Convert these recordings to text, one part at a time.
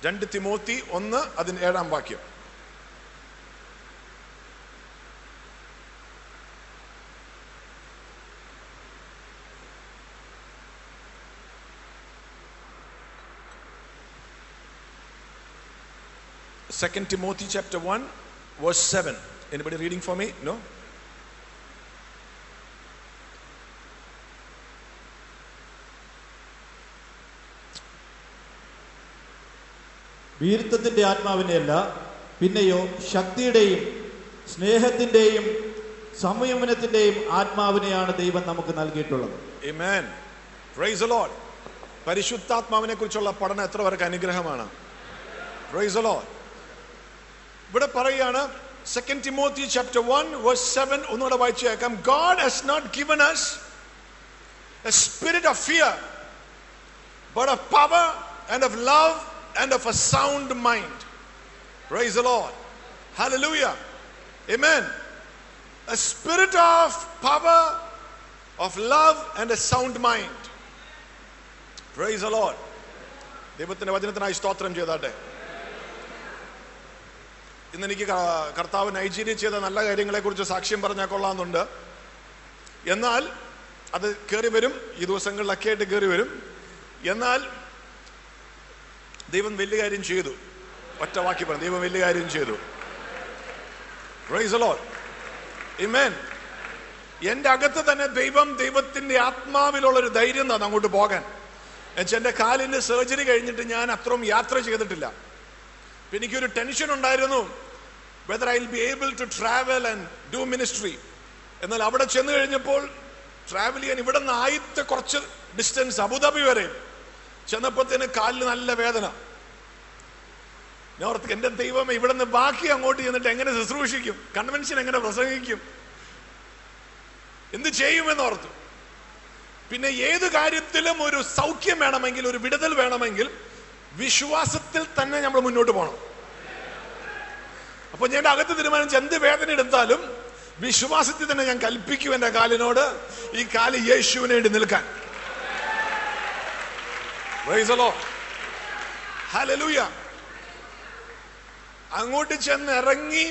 രണ്ട് തിമോത്തി ഒന്ന് അതിന് ഏഴാം വാക്യം Second Timothy chapter 1, verse 7. Anybody reading for me? No? വീരത്വത്തിന്റെ ആത്മാവിനെയല്ല പിന്നെയോ ശക്തിയുടെയും സ്നേഹത്തിന്റെയും സംയമനത്തിന്റെയും ആത്മാവിനെയാണ് ദൈവം നമുക്ക് നൽകിയിട്ടുള്ളത് Amen. Praise the Lord. പരിശുദ്ധാത്മാവിനെ കുറിച്ചുള്ള പഠനം എത്ര പേർക്ക് അനുഗ്രഹമാണ് Praise the Lord. ഇവിടെ പറയുകയാണ് second Timothy chapter one verse seven ഒന്നുകൂടെ വായിച്ചു കേൾക്കാം God has not given us a spirit of fear but of power and of love and of a sound mind praise the lord hallelujah amen a spirit of power of love and a sound mind praise the lord ദൈവത്തിന്റെ വചനത്തിനായി സ്തോത്രം ചെയ്താട്ടെ ഇന്ന് എനിക്ക് ക- കർത്താവ് Nigeria ചെയ്ത നല്ല കാര്യങ്ങളെക്കുറിച്ച് സാക്ഷ്യം പറഞ്ഞാൽ കൊള്ളാമെന്നുണ്ട് എന്നാൽ അത് കയറി വരും ഈ ദിവസങ്ങളിലൊക്കെ ആയിട്ട് കയറി വരും എന്നാൽ ദൈവം വലിയ കാര്യം ചെയ്തു ഒറ്റ വാക്കി പറഞ്ഞു ദൈവം വലിയ കാര്യം ചെയ്തു Praise the Lord. Amen. എൻ്റെ അകത്ത് തന്നെ ദൈവം ദൈവത്തിന്റെ ആത്മാവിലുള്ള ഒരു ധൈര്യം തന്നെ അങ്ങോട്ട് പോകാൻ എന്നുവെച്ചാൽ എൻ്റെ കാലിന്റെ സർജറി കഴിഞ്ഞിട്ട് ഞാൻ അത്രയും യാത്ര ചെയ്തിട്ടില്ല അപ്പൊ എനിക്കൊരു ടെൻഷൻ ഉണ്ടായിരുന്നു whether I will be able to travel and do ministry എന്നാൽ അവിടെ ചെന്ന് കഴിഞ്ഞപ്പോൾ ട്രാവൽ ചെയ്യാൻ ഇവിടെ നിന്ന് ആദ്യത്തെ കുറച്ച് ഡിസ്റ്റൻസ് അബുദാബി വരെ ചെന്നപ്പോഴത്തേന് കാലിന് നല്ല വേദന ഞാൻ ഓർത്ത് എൻ്റെ ദൈവം ഇവിടെ നിന്ന് ബാക്കി അങ്ങോട്ട് ചെന്നിട്ട് എങ്ങനെ ശുശ്രൂഷിക്കും കൺവെൻഷൻ എങ്ങനെ പ്രസംഗിക്കും എന്ത് ചെയ്യുമെന്ന് ഓർത്തു പിന്നെ ഏത് കാര്യത്തിലും ഒരു സൗഖ്യം വേണമെങ്കിൽ ഒരു വിടുതൽ വേണമെങ്കിൽ വിശ്വാസത്തിൽ തന്നെ നമ്മൾ മുന്നോട്ട് പോകണം അപ്പൊ ഞാൻ അകത്ത് തീരുമാനിച്ച് എന്ത് വേദന എടുത്താലും വിശ്വാസത്തിൽ തന്നെ ഞാൻ കൽപ്പിക്കും എന്റെ കാലിനോട് ഈ കാല് യേശുവിന് വേണ്ടി നിൽക്കാൻ Praise the Lord. Hallelujah. അങ്ങോട്ട് ചെന്ന് ഇറങ്ങി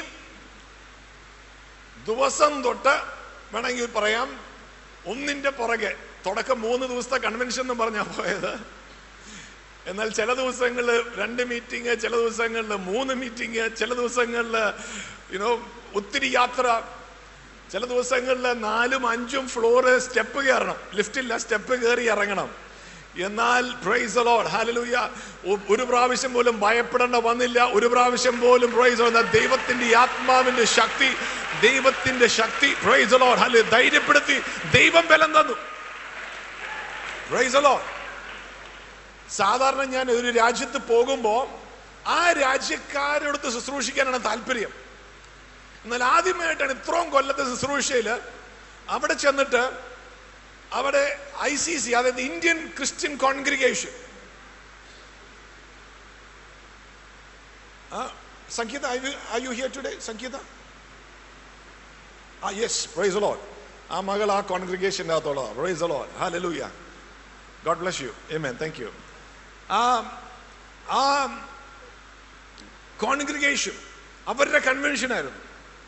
ദിവസം തൊട്ട് വേണമെങ്കിൽ പറയാം ഒന്നിന്റെ പുറകെ തുടക്കം മൂന്ന് ദിവസത്തെ കൺവെൻഷൻ എന്ന് പറഞ്ഞാ പോയത് എന്നാൽ ചില ദിവസങ്ങളിൽ രണ്ട് മീറ്റിംഗ് ചില ദിവസങ്ങളിൽ മൂന്ന് മീറ്റിംഗ് ചില ദിവസങ്ങളിൽ യുനോ ഒത്തിരി യാത്ര ചില ദിവസങ്ങളിൽ നാലും അഞ്ചും ഫ്ലോറ് സ്റ്റെപ്പ് കയറണം ലിഫ്റ്റില്ല സ്റ്റെപ്പ് കയറി ഇറങ്ങണം എന്നാൽ പ്രൈസ് ലോഡ് ഹാലലൂയ ഒരു പ്രാവശ്യം പോലും ഭയപ്പെടേണ്ട വന്നില്ല ഒരു പ്രാവശ്യം പോലും പ്രൈസ് ദൈവത്തിന്റെ ഈ ആത്മാവിന്റെ ശക്തി ദൈവത്തിന്റെ ശക്തി പ്രൈസ് ലോഡ് ഹാല ധൈര്യപ്പെടുത്തി ദൈവം ബലം തന്നു പ്രൈസ് ലോഡ് സാധാരണ ഞാൻ ഒരു രാജ്യത്ത് പോകുമ്പോൾ ആ രാജ്യക്കാരോടത്ത് ശുശ്രൂഷിക്കാനാണ് താല്പര്യം എന്നാൽ ആദ്യമായിട്ടാണ് ഇത്രയും കൊല്ലത്തെ ശുശ്രൂഷയിൽ അവിടെ ചെന്നിട്ട് അവിടെ ഐ സി സി അതായത് Indian Christian congregation Sangeetha I you here today Sangeetha ah yes price lord ആ മകൾ ആ കോൺഗ്രിഗേഷൻ്റെ അകത്തുള്ളതാണ് praise Lord hallelujah God bless you amen thank you ah ah congregation അവരുടെ കൺവെൻഷൻ ആയിരുന്നു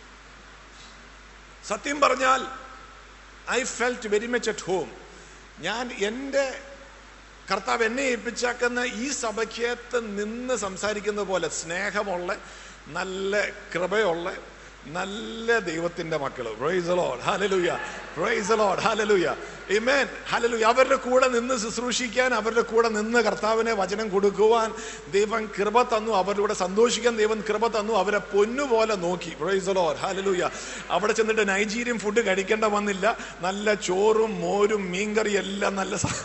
സത്യം പറഞ്ഞാൽ I felt very much at home ഞാൻ എൻ്റെ കർത്താവ് എന്നെ ഏൽപ്പിച്ചാക്കുന്ന ഈ സഭയ്ക്കകത്ത് നിന്ന് സംസാരിക്കുന്ന പോലെ സ്നേഹമുള്ള നല്ല കൃപയുള്ള നല്ല ദൈവത്തിന്റെ മക്കൾ praise Lord hallelujah praise Lord hallelujah amen hallelujah അവരുടെ കൂടെ നിന്ന് ശുശ്രൂഷിക്കാൻ അവരുടെ കൂടെ നിന്ന് കർത്താവിനെ വചനം കൊടുക്കുവാൻ ദൈവം കൃപ തന്നു അവരുടെ കൂടെ സന്തോഷിക്കാൻ ദൈവം കൃപ തന്നു അവരെ പൊന്നുപോലെ നോക്കി പ്രൈസ് ലോഡ് ഹലലുയ അവിടെ ചെന്നിട്ട് നൈജീരിയൻ ഫുഡ് കഴിക്കേണ്ട വന്നില്ല നല്ല ചോറും മോരും മീൻകറി എല്ലാം നല്ല സ-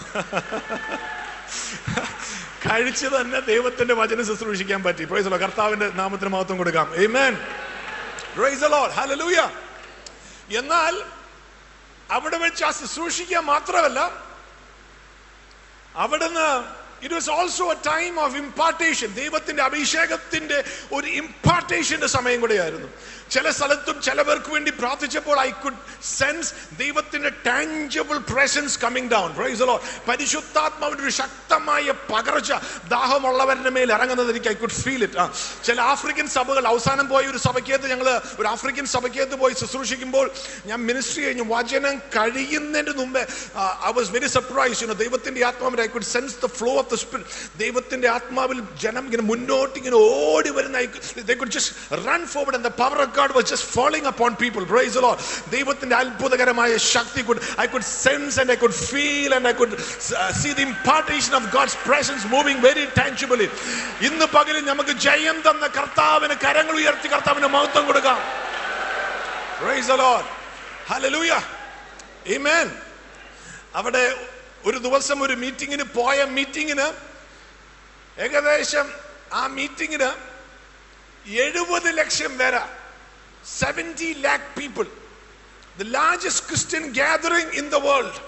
കഴിച്ച് തന്നെ ദൈവത്തിന്റെ വചനം ശുശ്രൂഷിക്കാൻ പറ്റി പ്രൈസ് ലോഡ് കർത്താവിന്റെ നാമത്തിന് മഹത്വം കൊടുക്കാം Amen. Praise the Lord. Hallelujah. എന്നാൽ അവിടെ വെച്ച് ആ ശുശ്രൂഷിക്കുക മാത്രമല്ല അവിടുന്ന് it was also a time of impartation ദൈവത്തിന്റെ അഭിഷേകത്തിന്റെ ഒരു ഇമ്പാർട്ടേഷന്റെ സമയം കൂടെയായിരുന്നു ചില സ്ഥലത്തും ചില പേർക്ക് വേണ്ടി പ്രാർത്ഥിച്ചപ്പോൾ ഐ കുഡ് സെൻസ് ദൈവത്തിന്റെ ടാഞ്ചബിൾ പ്രസൻസ് കമ്മിങ് ഡൗൺ പരിശുദ്ധാത്മാവിന്റെ ഒരു ശക്തമായ പകർച്ച ദാഹമുള്ളവരുടെ മേൽ ഇറങ്ങുന്നത് എനിക്ക് ഐ കുഡ് ഫീൽ ഇറ്റ് ചില ആഫ്രിക്കൻ സഭകൾ അവസാനം പോയ ഒരു സഭയ്ക്കകത്ത് ഞങ്ങൾ ഒരു ആഫ്രിക്കൻ സഭയ്ക്കകത്ത് പോയി ശുശ്രൂഷിക്കുമ്പോൾ ഞാൻ മിനിസ്ട്രി കഴിഞ്ഞു വചനം കഴിയുന്നതിന് മുമ്പേ I was very surprise you know ദൈവത്തിന്റെ ആത്മാവിൽ I could sense the flow of the spirit ദൈവത്തിന്റെ ആത്മാവിൽ ജനം ഇങ്ങനെ മുന്നോട്ട് ഇങ്ങനെ ഓടി വരുന്ന they could just run forward and the power of God was just following upon people praise the Lord ദൈവത്തിന്റെ അത്ഭുതകരമായ ശക്തി could I could sense and I could feel and I could see the impartation of God's presence moving very tangibly ഇന്ന് പകലും നമുക്ക് ജയം തന്ന കർത്താവിന് കരങ്ങൾ ഉയർത്തി കർത്താവിന് മഹത്വം കൊടുക്കാം praise the Lord hallelujah amen അവിടെ ഒരു ദിവസം ഒരു മീറ്റിങ്ങിന് പോയ മീറ്റിങ്ങിന് ഏകദേശം ആ മീറ്റിങ്ങിന് എഴുപത് ലക്ഷം പേര seventy lakh people the largest Christian gathering in the world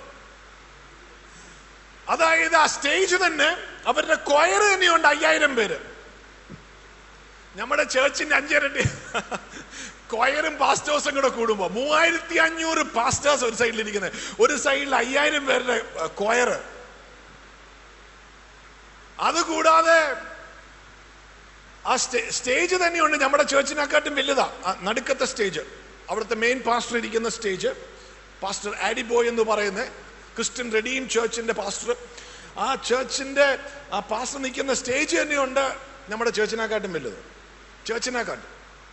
അതായത് ആ സ്റ്റേജ് തന്നെ അവരുടെ കൊയർ തന്നെയുണ്ട് അയ്യായിരം പേര് നമ്മുടെ ചേർച്ചിന്റെ അഞ്ചിരട്ടി കൊയറും പാസ്റ്റേഴ്സും കൂടെ കൂടുമ്പോ മൂവായിരത്തി അഞ്ഞൂറ് പാസ്റ്റേഴ്സ് ഒരു സൈഡിൽ ഇരിക്കുന്നത് ഒരു സൈഡിൽ അയ്യായിരം പേരുടെ കൊയർ അതുകൂടാതെ ആ സ്റ്റേജ് തന്നെയുണ്ട് നമ്മുടെ ചേർച്ചിനെക്കാട്ടും വലുതാ ആ നടുക്കത്തെ സ്റ്റേജ് അവിടുത്തെ മെയിൻ പാസ്റ്റർ ഇരിക്കുന്ന സ്റ്റേജ് പാസ്റ്റർ ആഡിബോയ് എന്ന് പറയുന്ന ക്രിസ്ത്യൻ റെഡീം ചേർച്ചിന്റെ പാസ്റ്റർ ആ ചേർച്ചിന്റെ ആ പാസ്റ്റർ നിൽക്കുന്ന സ്റ്റേജ് തന്നെയുണ്ട് നമ്മുടെ ചേർച്ചിനെക്കാട്ടും വലുത് ചേർച്ചിനെക്കാട്ടും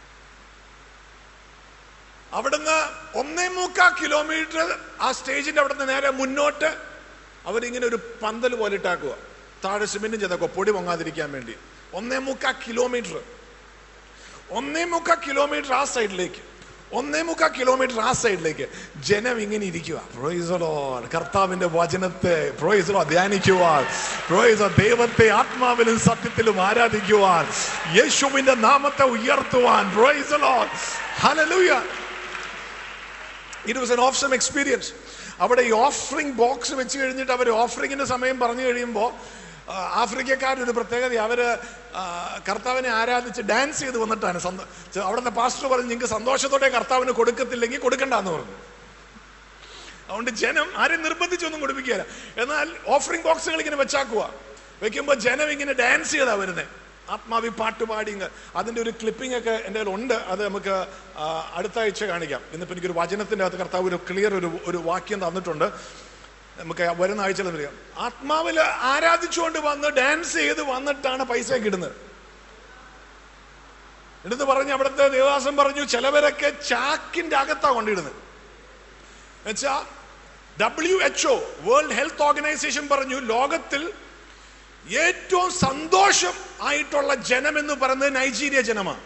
അവിടുന്ന് ഒന്നേ മുക്കാ കിലോമീറ്റർ ആ സ്റ്റേജിന്റെ അവിടുന്ന് നേരെ മുന്നോട്ട് അവരിങ്ങനെ ഒരു പന്തൽ പോലെ ഇട്ടാക്കുക താഴെ സിമെന്റും ചെയ്തേക്കോ പൊടി പൊങ്ങാതിരിക്കാൻ വേണ്ടി ഒന്നേ മുക്കാ കിലോമീറ്റർ ഒന്നേ മുക്കാ കിലോമീറ്റർ ആ സൈഡിലേക്ക് ഒന്നേ മുക്കാ കിലോമീറ്റർ ആ സൈഡിലേക്ക് ജനം ഇങ്ങനെ ഇരിക്കുക പ്രോയിസലോ കർത്താവിന്റെ വചനത്തെ പ്രോയിസലോ ധ്യാനിക്കുവാൻ പ്രോയിസോ ദൈവത്തെ ആത്മാവിലും സത്യത്തിലും ആരാധിക്കുവാൻ യേശുവിന്റെ നാമത്തെ ഉയർത്തുവാൻ praise Lord hallelujah it was an awesome experience അവിടെ ഈ ഓഫറിംഗ് ബോക്സ് വെച്ച് കഴിഞ്ഞിട്ട് അവർ ഓഫറിങ്ങിന്റെ സമയം പറഞ്ഞു കഴിയുമ്പോൾ ആഫ്രിക്കക്കാരൊരു പ്രത്യേകത അവര് ആ, കർത്താവിനെ ആരാധിച്ച് ഡാൻസ് ചെയ്ത് വന്നിട്ടാണ് സന്തോ- ചെ- അവിടുത്തെ പാസ്റ്റർ പറഞ്ഞു നിങ്ങൾക്ക് സന്തോഷത്തോടെ കർത്താവിന് കൊടുക്കത്തില്ലെങ്കിൽ കൊടുക്കണ്ടെന്ന് പറഞ്ഞു അതുകൊണ്ട് ജനം ആരെയും നിർബന്ധിച്ചൊന്നും കൊടുപ്പിക്കുകയില്ല എന്നാൽ ഓഫറിംഗ് ബോക്സുകൾ ഇങ്ങനെ വെച്ചാക്കുക വെക്കുമ്പോൾ ജനം ഇങ്ങനെ ഡാൻസ് ചെയ്താ വരുന്നത് ആത്മാവി പാട്ട് പാടി ഇങ്ങ് അതിന്റെ ഒരു ക്ലിപ്പിംഗ് ഒക്കെ എൻ്റെ കയ്യിൽ ഉണ്ട് അത് നമുക്ക് ആ, അടുത്ത ആഴ്ച കാണിക്കാം ഇന്നിപ്പോൾ എനിക്കൊരു വചനത്തിന്റെ അകത്ത് കർത്താവ് ഒരു ക്ലിയർ ഒരു ഒരു വാക്യം തന്നിട്ടുണ്ട് നമുക്ക് വരുന്ന ആഴ്ചയിൽ വരിക ആത്മാവിൽ ആരാധിച്ചുകൊണ്ട് വന്ന് ഡാൻസ് ചെയ്ത് വന്നിട്ടാണ് പൈസ കിടുന്നത് എടുത്ത് പറഞ്ഞ് അവിടുത്തെ ദേവദാസൻ പറഞ്ഞു ചിലവരൊക്കെ ചാക്കിന്റെ അകത്താ കൊണ്ടിടുന്നത് എന്നുവെച്ചാ W H O world health organization പറഞ്ഞു ലോകത്തിൽ ഏറ്റവും സന്തോഷം ആയിട്ടുള്ള ജനം എന്ന് പറയുന്നത് നൈജീരിയ ജനമാണ്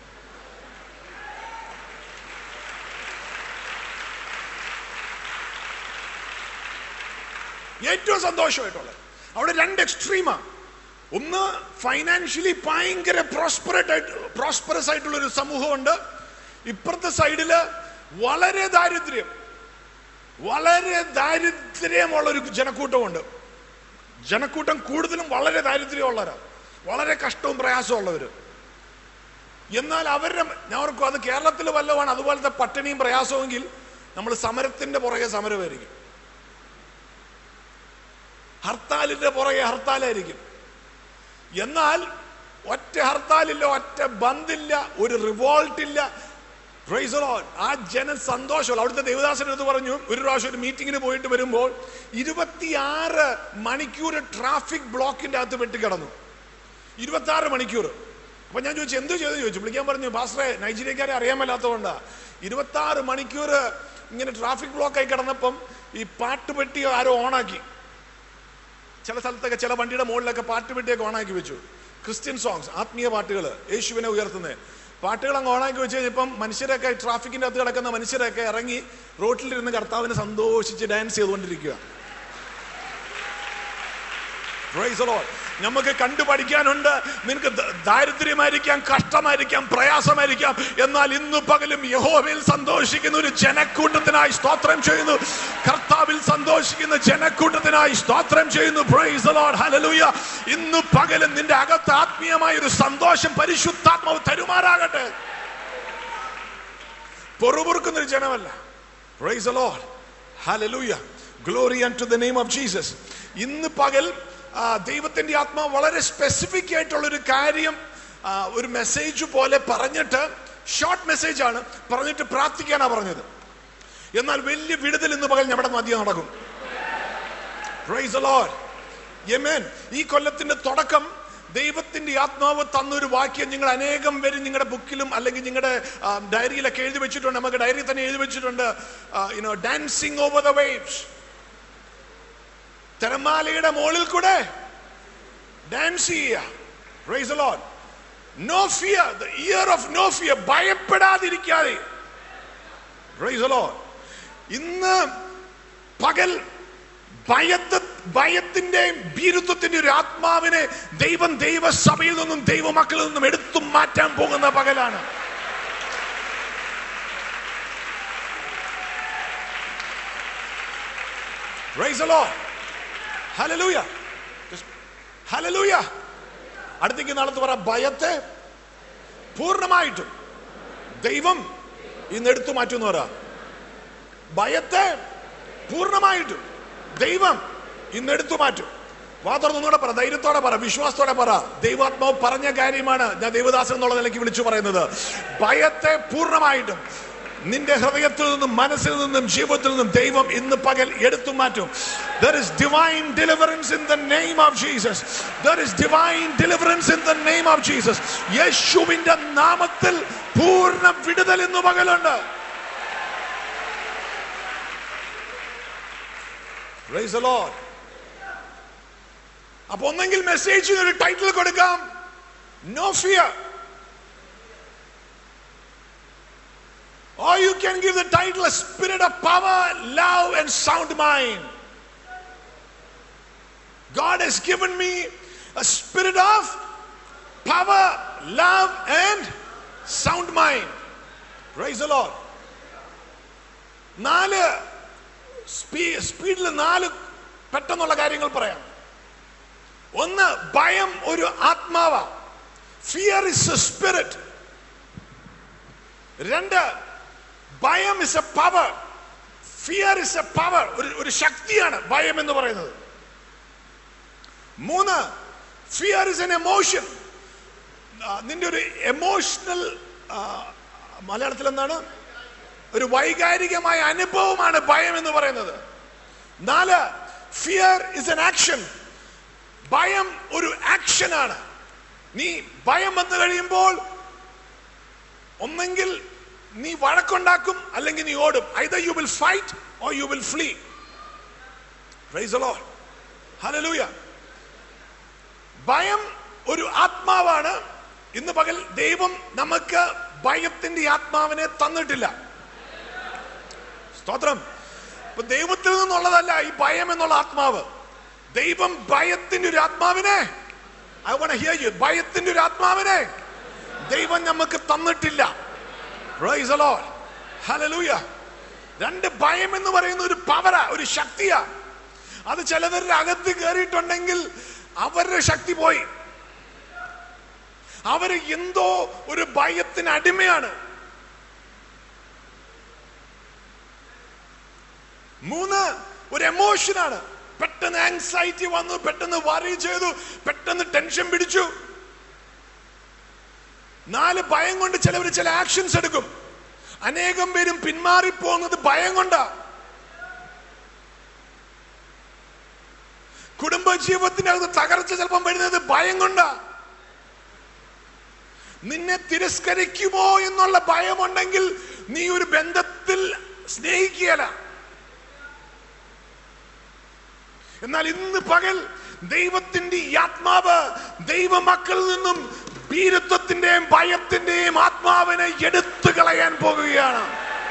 ഏറ്റവും സന്തോഷമായിട്ടുള്ളത് അവിടെ രണ്ട് എക്സ്ട്രീമാ ഒന്ന് ഫൈനാൻഷ്യലി ഭയങ്കര പ്രോസ്പറേറ്റ് ആയിട്ട് പ്രോസ്പറസ് ആയിട്ടുള്ള ഒരു സമൂഹമുണ്ട് ഇപ്പുറത്തെ സൈഡില് വളരെ ദാരിദ്ര്യം വളരെ ദാരിദ്ര്യമുള്ള ഒരു ജനക്കൂട്ടമുണ്ട് ജനക്കൂട്ടം കൂടുതലും വളരെ ദാരിദ്ര്യമുള്ളവരാ വളരെ കഷ്ടവും പ്രയാസവും ഉള്ളവര് എന്നാൽ അവരുടെ ഞാൻ ഓർക്കും അത് കേരളത്തിൽ വല്ലതാണ് അതുപോലത്തെ പട്ടിണിയും പ്രയാസമെങ്കിൽ നമ്മൾ സമരത്തിന്റെ പുറകെ സമരമായിരിക്കും ഹർത്താലിന്റെ പുറകെ ഹർത്താലായിരിക്കും എന്നാൽ ഒറ്റ ഹർത്താലില്ല ഒറ്റ ബന്ദില്ല ഒരു റിവോൾട്ട് ഇല്ല Praise the Lord. ആ ജനം സന്തോഷമുള്ള അവിടുത്തെ ദേവദാസൻ എടുത്ത് പറഞ്ഞു ഒരു പ്രാവശ്യം ഒരു മീറ്റിങ്ങിന് പോയിട്ട് വരുമ്പോൾ ഇരുപത്തിയാറ് മണിക്കൂർ ട്രാഫിക് ബ്ലോക്കിന്റെ അകത്ത് വെട്ടിക്കിടന്നു ഇരുപത്തി ആറ് മണിക്കൂർ അപ്പൊ ഞാൻ ചോദിച്ചു എന്ത് ചെയ്തു ചോദിച്ചു വിളിക്കാൻ പറഞ്ഞു പാസ്റ്ററെ നൈജീരിയക്കാരെ അറിയാൻ മേലാത്തതുകൊണ്ടാ ഇരുപത്തി ആറ് മണിക്കൂർ ഇങ്ങനെ ട്രാഫിക് ബ്ലോക്ക് ആയി കിടന്നപ്പം ഈ പാട്ടുപെട്ടി ആരോ ഓണാക്കി ചില സ്ഥലത്തൊക്കെ ചില വണ്ടിയുടെ മുകളിലൊക്കെ പാട്ടുപെട്ടിയൊക്കെ ഓണാക്കി വെച്ചു ക്രിസ്ത്യൻ സോങ്സ് ആത്മീയ പാട്ടുകൾ യേശുവിനെ ഉയർത്തുന്നത് പാട്ടുകൾ അങ്ങ് ഓണാക്കി വെച്ച് കഴിഞ്ഞപ്പം മനുഷ്യരൊക്കെ ട്രാഫിക്കിന്റെ അകത്ത് കിടക്കുന്ന മനുഷ്യരൊക്കെ ഇറങ്ങി റോട്ടിലിരുന്ന് കർത്താവിനെ സന്തോഷിച്ച് ഡാൻസ് ചെയ്തുകൊണ്ടിരിക്കുക Praise the Lord. നമുക്ക് കണ്ടു പഠിക്കാനുണ്ട് നിനക്ക് ദ- ദാരിദ്ര്യമായിരിക്കാം കഷ്ടമായിരിക്കാം പ്രയാസമായിരിക്കാം എന്നാൽ ഇന്നു പകലും യഹോവയിൽ സന്തോഷിക്കുന്ന ഒരു ജനക്കൂട്ടത്തിനായി സ്തോത്രം ചെയ്യുന്നു കർത്താവിൽ സന്തോഷിക്കുന്ന ജനക്കൂട്ടത്തിനായി സ്തോത്രം ചെയ്യുന്നു Praise the Lord. Hallelujah. ഇന്നു പകലും നിന്റെ അകത്ത് ആത്മീയമായ ഒരു സന്തോഷം പരിശുദ്ധാത്മാവ് തരുമാറാകട്ടെ പൊറുപൊറുക്കുന്ന ഒരു ജനമല്ല praise the Lord hallelujah glory unto the name of Jesus ഇന്ന് പകൽ ആ, ദൈവത്തിന്റെ ആത്മാവ് വളരെ സ്പെസിഫിക് ആയിട്ടുള്ള ഒരു കാര്യം ആ, ഒരു മെസ്സേജ് പോലെ പറഞ്ഞിട്ട് ഷോർട്ട് മെസ്സേജ് ആണ് പറഞ്ഞിട്ട് പ്രാർത്ഥിക്കാനാ പറഞ്ഞത് എന്നാൽ വലിയ വിടുതൽ ഇന്ന് പകൽ നമ്മുടെ മധ്യ നടക്കും പ്രൈസ് the Lord Amen. ഈ കൊല്ലത്തിന്റെ തുടക്കം ദൈവത്തിന്റെ ആത്മാവ് തന്നൊരു വാക്യം നിങ്ങൾ അനേകം പേര് നിങ്ങളുടെ ബുക്കിലും അല്ലെങ്കിൽ നിങ്ങളുടെ ആ, ഡയറിയിലൊക്കെ എഴുതി വെച്ചിട്ടുണ്ട് നമുക്ക് ഡയറി തന്നെ എഴുതി വെച്ചിട്ടുണ്ട് you know dancing over the waves തിരമാലയുടെ മുകളിൽ കൂടെ ഡാൻസ് ചെയ്യുക praise Lord no fear the year of no fear ഭയപ്പെടാതിരിക്കാതെ പ്രൈസ് ലോഡ് ഇന്ന് പകൽ ഭയത്ത് ഭയത്തിന്റെയും ഭീരുത്വത്തിന്റെ ഒരു ആത്മാവിനെ ദൈവം ദൈവസഭയിൽ നിന്നും ദൈവമക്കളിൽ നിന്നും എടുത്തു മാറ്റാൻ പോകുന്ന പകലാണ് Praise the Lord. Hallelujah. Just- Hallelujah. അടുത്തേക്ക് നാളത്ത് പറ ഭയത്തെ പൂർണ്ണമായിട്ടും ദൈവം ഇന്ന് എടുത്തു മാറ്റും എന്ന് പറ ഭയത്തെ പൂർണ്ണമായിട്ടും ദൈവം ഇന്ന് എടുത്തു മാറ്റും വാ തുറന്നൂടെ പറ ധൈര്യത്തോടെ പറ വിശ്വാസത്തോടെ പറ ദൈവാത്മാവ് പറഞ്ഞ കാര്യമാണ് ഞാൻ ദൈവദാസൻ എന്നുള്ള നിലയ്ക്ക് വിളിച്ചു പറയുന്നത് ഭയത്തെ പൂർണ്ണമായിട്ടും നിന്റെ ഹൃദയത്തിൽ നിന്നും മനസ്സിൽ നിന്നും ജീവിതത്തിൽ നിന്നും ദൈവം ഇന്ന് പകൽ എടുത്തു മാറ്റും There is divine deliverance in the name of Jesus. There is divine deliverance in the name of Jesus. യേശുവിന്റെ നാമത്തിൽ പൂർണ്ണ വിടുതൽ ഇന്ന് പകലുണ്ട് Praise the Lord. അപ്പൊ ഒന്നെങ്കിൽ മെസ്സേജിന് ഒരു ടൈറ്റിൽ കൊടുക്കാം no fear Or you can give the title a spirit of power, love, and sound mind. God has given me a spirit of power, love, and sound mind. Praise the Lord. നാല് സ്പീഡിൽ നാല് പെട്ടെന്നുള്ള കാര്യങ്ങൾ പറയാം ഒന്ന് ഭയം ഒരു ആത്മാവ ഫിയർ ഇസ് എ സ്പിരിറ്റ് രണ്ട് ഭയം is a power fear is a power ഒരു ഒരു ശക്തിയാണ് ഭയം എന്ന് പറയുന്നത് മൂന്ന് ഫിയർ ഇസ് എൻ എമോഷൻ നിന്റെ ഒരു എമോഷണൽ മലയാളത്തിൽ എന്താണ് ഒരു വൈകാരികമായ അനുഭവമാണ് ഭയം എന്ന് പറയുന്നത് നാല് ഫിയർ ഇസ് എൻ ആക്ഷൻ ഭയം ഒരു ആക്ഷനാണ് നീ ഭയം വന്നു കഴിയുമ്പോൾ ഒന്നെങ്കിൽ നീ വഴക്കുണ്ടാക്കും അല്ലെങ്കിൽ നീ ഓടും either you will fight or you will flee praise the Lord. Hallelujah. ഭയം ഒരു ആത്മാവാണ് ഇന്ന് പകൽ ദൈവം നമുക്ക് ഭയത്തിന്റെ ആത്മാവിനെ തന്നിട്ടില്ല സ്തോത്രം ഇപ്പൊ ദൈവത്തിൽ നിന്നുള്ളതല്ല ഈ ഭയം എന്നുള്ള ആത്മാവ് ദൈവം ഭയത്തിന്റെ ഒരു ആത്മാവിനെ ഐ വോണ്ട് ഹിയർ യു ഭയത്തിന്റെ ഒരു ആത്മാവിനെ ദൈവം നമുക്ക് തന്നിട്ടില്ല Praise the Lord. Hallelujah. രണ്ട് ഭയം എന്ന് പറയുന്ന ഒരു പവറാ ഒരു ശക്തിയാ അത് ചിലവരുടെ അകത്ത് കയറിയിട്ടുണ്ടെങ്കിൽ അവരുടെ ശക്തി പോയി അവര് എന്തോ ഒരു ഭയത്തിന് അടിമയാണ് മൂന്ന് ഒരു എമോഷനാണ് പെട്ടെന്ന് ആങ്സൈറ്റി വന്നു പെട്ടെന്ന് വറി ചെയ്തു പെട്ടെന്ന് ടെൻഷൻ പിടിച്ചു നാല് ഭയം കൊണ്ട് ചിലവർ ചില ആക്ഷൻസ് എടുക്കും അനേകം പേരും പിന്മാറിപ്പോകുന്നത് ഭയം കൊണ്ടാ കുടുംബ ജീവിതത്തിനകത്ത് തകർച്ച ചിലപ്പം വരുന്നത് ഭയം കൊണ്ടാ നിന്നെ തിരസ്കരിക്കുമോ എന്നുള്ള ഭയമുണ്ടെങ്കിൽ നീ ഒരു ബന്ധത്തിൽ സ്നേഹിക്കുകയല്ല എന്നാൽ ഇന്ന് പകൽ ദൈവത്തിന്റെ ഈ ആത്മാവ് ദൈവമക്കളിൽ നിന്നും ഭീരത്വത്തിന്റെയും ഭയത്തിന്റെയും ആത്മാവിനെ എടുത്തു കളയാൻ പോകുകയാണ്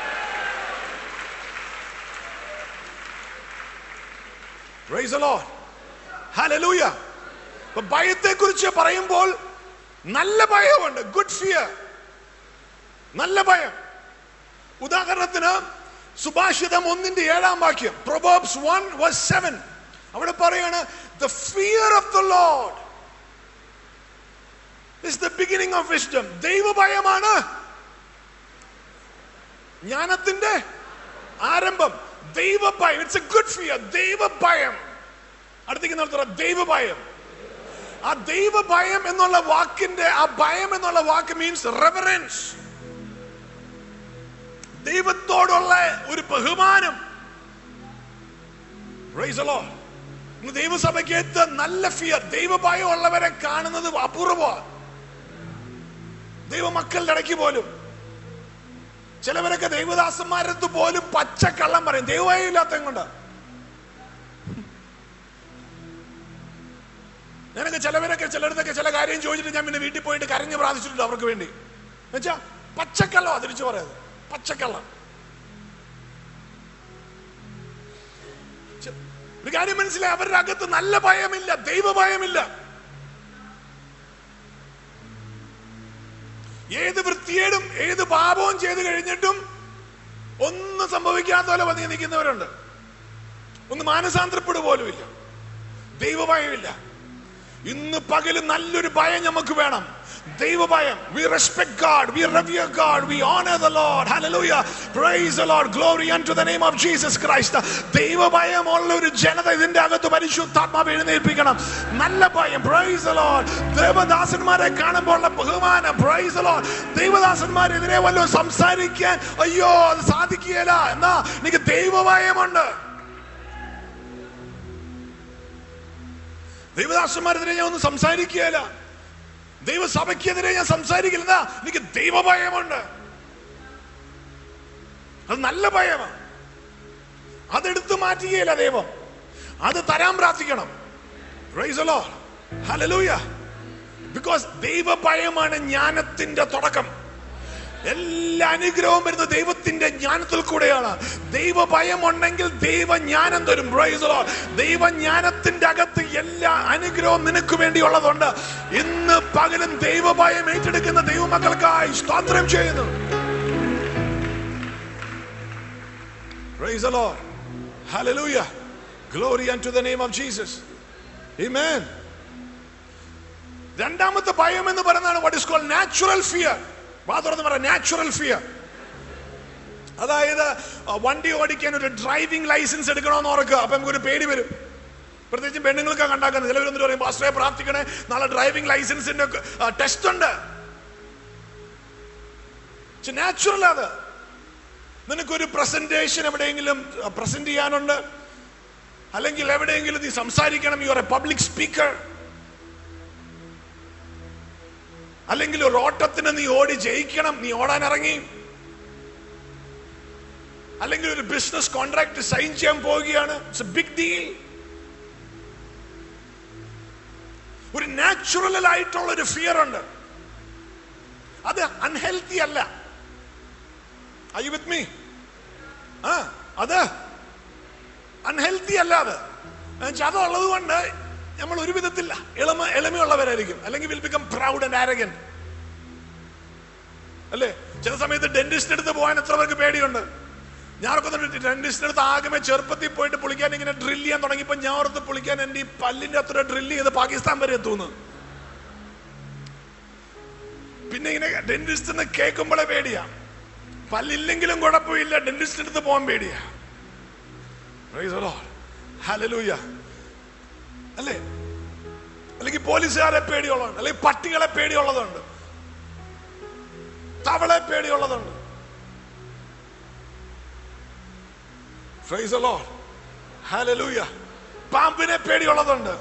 Praise the Lord. Hallelujah. അപ്പൊ ഭയത്തെക്കുറിച്ച് പറയുമ്പോൾ നല്ല ഭയമുണ്ട് ഗുഡ് ഫിയർ നല്ല ഭയം ഉദാഹരണത്തിന് സുഭാഷിതം ഒന്നിന്റെ ഏഴാം വാക്യം പ്രൊബോബ്സ് വൺ വേഴ്സ് സെവൻ അവിടെ പറയാണ് the fear of the Lord is the beginning of wisdom ദൈവഭയമാണ് ജ്ഞാനത്തിന്റെ ആരംഭം ദൈവഭയം ഇറ്റ്സ് എ ഗുഡ് ഫിയർ ദൈവഭയം അടുത്തേക്ക് നടത്തുക ദൈവഭയം ആ ദൈവഭയം എന്നുള്ള വാക്കിന്റെ ആ ഭയം എന്നുള്ള വാക്ക് മീൻസ് റെവറൻസ് ദൈവത്തോടുള്ള ഒരു ബഹുമാനം Praise the Lord. ഇന്ന് ദൈവസഭയ്ക്കകത്ത് നല്ല ഫിയർ ദൈവഭയം ഉള്ളവരെ കാണുന്നത് അപൂർവമാണ് ദൈവമക്കളുടെ ഇടയ്ക്ക് പോലും ചിലവരൊക്കെ ദൈവദാസന്മാരത്ത് പോലും പച്ചക്കള്ളം പറയും ദൈവഭയം ഇല്ലാത്ത കൊണ്ട് ഞാനൊക്കെ ചിലവരൊക്കെ ചിലടത്തൊക്കെ ചില കാര്യം ചോദിച്ചിട്ട് ഞാൻ പിന്നെ വീട്ടിൽ പോയിട്ട് കരഞ്ഞ് പ്രാർത്ഥിച്ചിട്ടുണ്ട് അവർക്ക് വേണ്ടി എന്നുവെച്ചാ പച്ചക്കള്ളം തിരിച്ചു പറയുന്നത് പച്ചക്കള്ളം ചെ- ഒരു കാര്യം മനസ്സിലായി അവരുടെ അകത്ത് നല്ല ഭയമില്ല ദൈവഭയമില്ല ഏത് വൃത്തിയേടും ഏത് പാപവും ചെയ്ത് കഴിഞ്ഞിട്ടും ഒന്നും സംഭവിക്കാത്ത പോലെ വന്ന് നിൽക്കുന്നവരുണ്ട് ഒന്ന് മാനസാന്തരപ്പെടുക പോലുമില്ല ദൈവഭയമില്ല ഇന്ന് പകല് നല്ലൊരു ഭയം നമുക്ക് വേണം ദൈവഭയം we respect God we revere God we honor the Lord hallelujah praise the Lord glory unto the name of Jesus Christ ദൈവഭയമുള്ള ഒരു ജനത ഇതിന്റെ അകത്ത് പരിശുദ്ധാത്മാവ് എഴുന്നേൽപ്പിക്കണം നല്ല ഭയം praise the Lord ദേവദാസന്മാരെ കാണുമ്പോൾ ഉള്ള ബഹുമാനം praise the Lord ദൈവദാസന്മാരെതിരെ വല്ലതും സംസാരിക്കാൻ അയ്യോ അത് സാധിക്കുകയില്ല എന്നാ എനിക്ക് ദൈവഭയമുണ്ട് ദൈവദാസന്മാരെതിരെ ഞാൻ ഒന്നും സംസാരിക്കുകയില്ല ദൈവസഭയ്ക്കെതിരെ ഞാൻ സംസാരിക്കില്ല എനിക്ക് ദൈവഭയമുണ്ട് അത് നല്ല ഭയമാണ് അതെടുത്തു മാറ്റുകയില്ല ദൈവം അത് തരാൻ പ്രാർത്ഥിക്കണം Praise the Lord. Hallelujah. Because ദൈവഭയമാണ് ജ്ഞാനത്തിന്റെ തുടക്കം എല്ലാ അനുഗ്രഹവും വരുന്നത് ദൈവത്തിന്റെ ജ്ഞാനത്തിൽ കൂടെയാണ് ദൈവഭയം ഉണ്ടെങ്കിൽ ദൈവജ്ഞാനം തരും Praise the Lord. ദൈവജ്ഞാനത്തിന്റെ അകത്ത് എല്ലാ അനുഗ്രഹവും നിനക്ക് വേണ്ടിയുള്ളതുണ്ട് ഇന്ന് പകലും ദൈവഭയം ഏറ്റെടുക്കുന്ന ദൈവമക്കൾക്കായി സ്തോത്രം ചെയ്യുന്നു Praise the Lord. Hallelujah. Glory unto the name of Jesus. Amen. രണ്ടാമത്തെ ഭയം എന്ന് പറയുന്നതാണ് what is call natural fear വാ തുറന്ന് പറയാം നാച്ചുറൽ ഫിയർ അതായത് ആ, വണ്ടി ഓടിക്കാൻ ഒരു ഡ്രൈവിംഗ് ലൈസൻസ് എടുക്കണമെന്ന് ഓർക്കുക അപ്പൊ നമുക്കൊരു പേടി വരും പ്രത്യേകിച്ചും പെണ്ണുങ്ങൾക്ക് കണ്ടാക്കുന്നത് ചിലവർ എന്നിട്ട് പറയും പാസ്റ്ററെ പ്രാർത്ഥിക്കണേ നാളെ ഡ്രൈവിംഗ് ലൈസൻസിന്റെ ടെസ്റ്റ് ഉണ്ട് നാച്ചുറൽ അത് നിനക്കൊരു പ്രസന്റേഷൻ എവിടെയെങ്കിലും പ്രസന്റ് ചെയ്യാനുണ്ട് അല്ലെങ്കിൽ എവിടെയെങ്കിലും നീ സംസാരിക്കണം you are a public speaker അല്ലെങ്കിൽ ഒരു ഓട്ടത്തിന് നീ ഓടി ജയിക്കണം നീ ഓടാൻ ഇറങ്ങി അല്ലെങ്കിൽ ഒരു ബിസിനസ് കോൺട്രാക്ട് സൈൻ ചെയ്യാൻ പോവുകയാണ് ഇറ്റ്സ് എ ബിഗ് ഡീൽ ഒരു നാച്ചുറൽ ആയിട്ടുള്ള ഒരു ഫിയർ ഉണ്ട് അത് അൺഹെൽത്തി അല്ല ഐ വിത്ത് മീ ആ അത് അൺഹെൽത്തി അല്ല അത് എന്നുവെച്ചാൽ അതുള്ളത് കൊണ്ട് നമ്മൾ ഒരു വിധത്തിൽ എളിമ എളിമയുള്ളവരായിരിക്കും അല്ലെങ്കിൽ will become proud and arrogant അല്ലേ ചില സമയത്ത് ഡെന്റിസ്റ്റ് അടുത്ത് പോകാൻ എത്ര പേർക്ക് പേടിയുണ്ട് ഞാനൊക്കെ ഡെന്റിസ്റ്റ് അടുത്ത് ആകെ ചെറുപ്പത്തിൽ പോയിട്ട് പുളിക്കാൻ ഇങ്ങനെ ഡ്രിൽ ചെയ്യാൻ തുടങ്ങിയപ്പോൾ ഞാൻ ഓർത്ത് പുളിക്കാൻ എൻ്റെ ഈ പല്ലിന്റെ അത്ര ഡ്രിൽ ചെയ്ത് പാകിസ്ഥാൻ വരെ എത്തുന്നു പിന്നെ ഇങ്ങനെ ഡെന്റിസ്റ്റ് എന്ന് കേൾക്കുമ്പോഴേ പേടിയാ പല്ലില്ലെങ്കിലും കുഴപ്പമില്ല ഡെന്റിസ്റ്റ് അടുത്ത് പോകാൻ പേടിയാ Praise the Lord. Hallelujah. അല്ലേ അല്ലെങ്കിൽ പോലീസുകാരെ പേടിയുള്ളതുണ്ട് അല്ലെങ്കിൽ പട്ടികളെ പേടിയുള്ളതുണ്ട് തവളെ പേടിയുള്ളതുണ്ട് Praise the Lord. Hallelujah. പാമ്പിനെ പേടിയുള്ളതുണ്ട്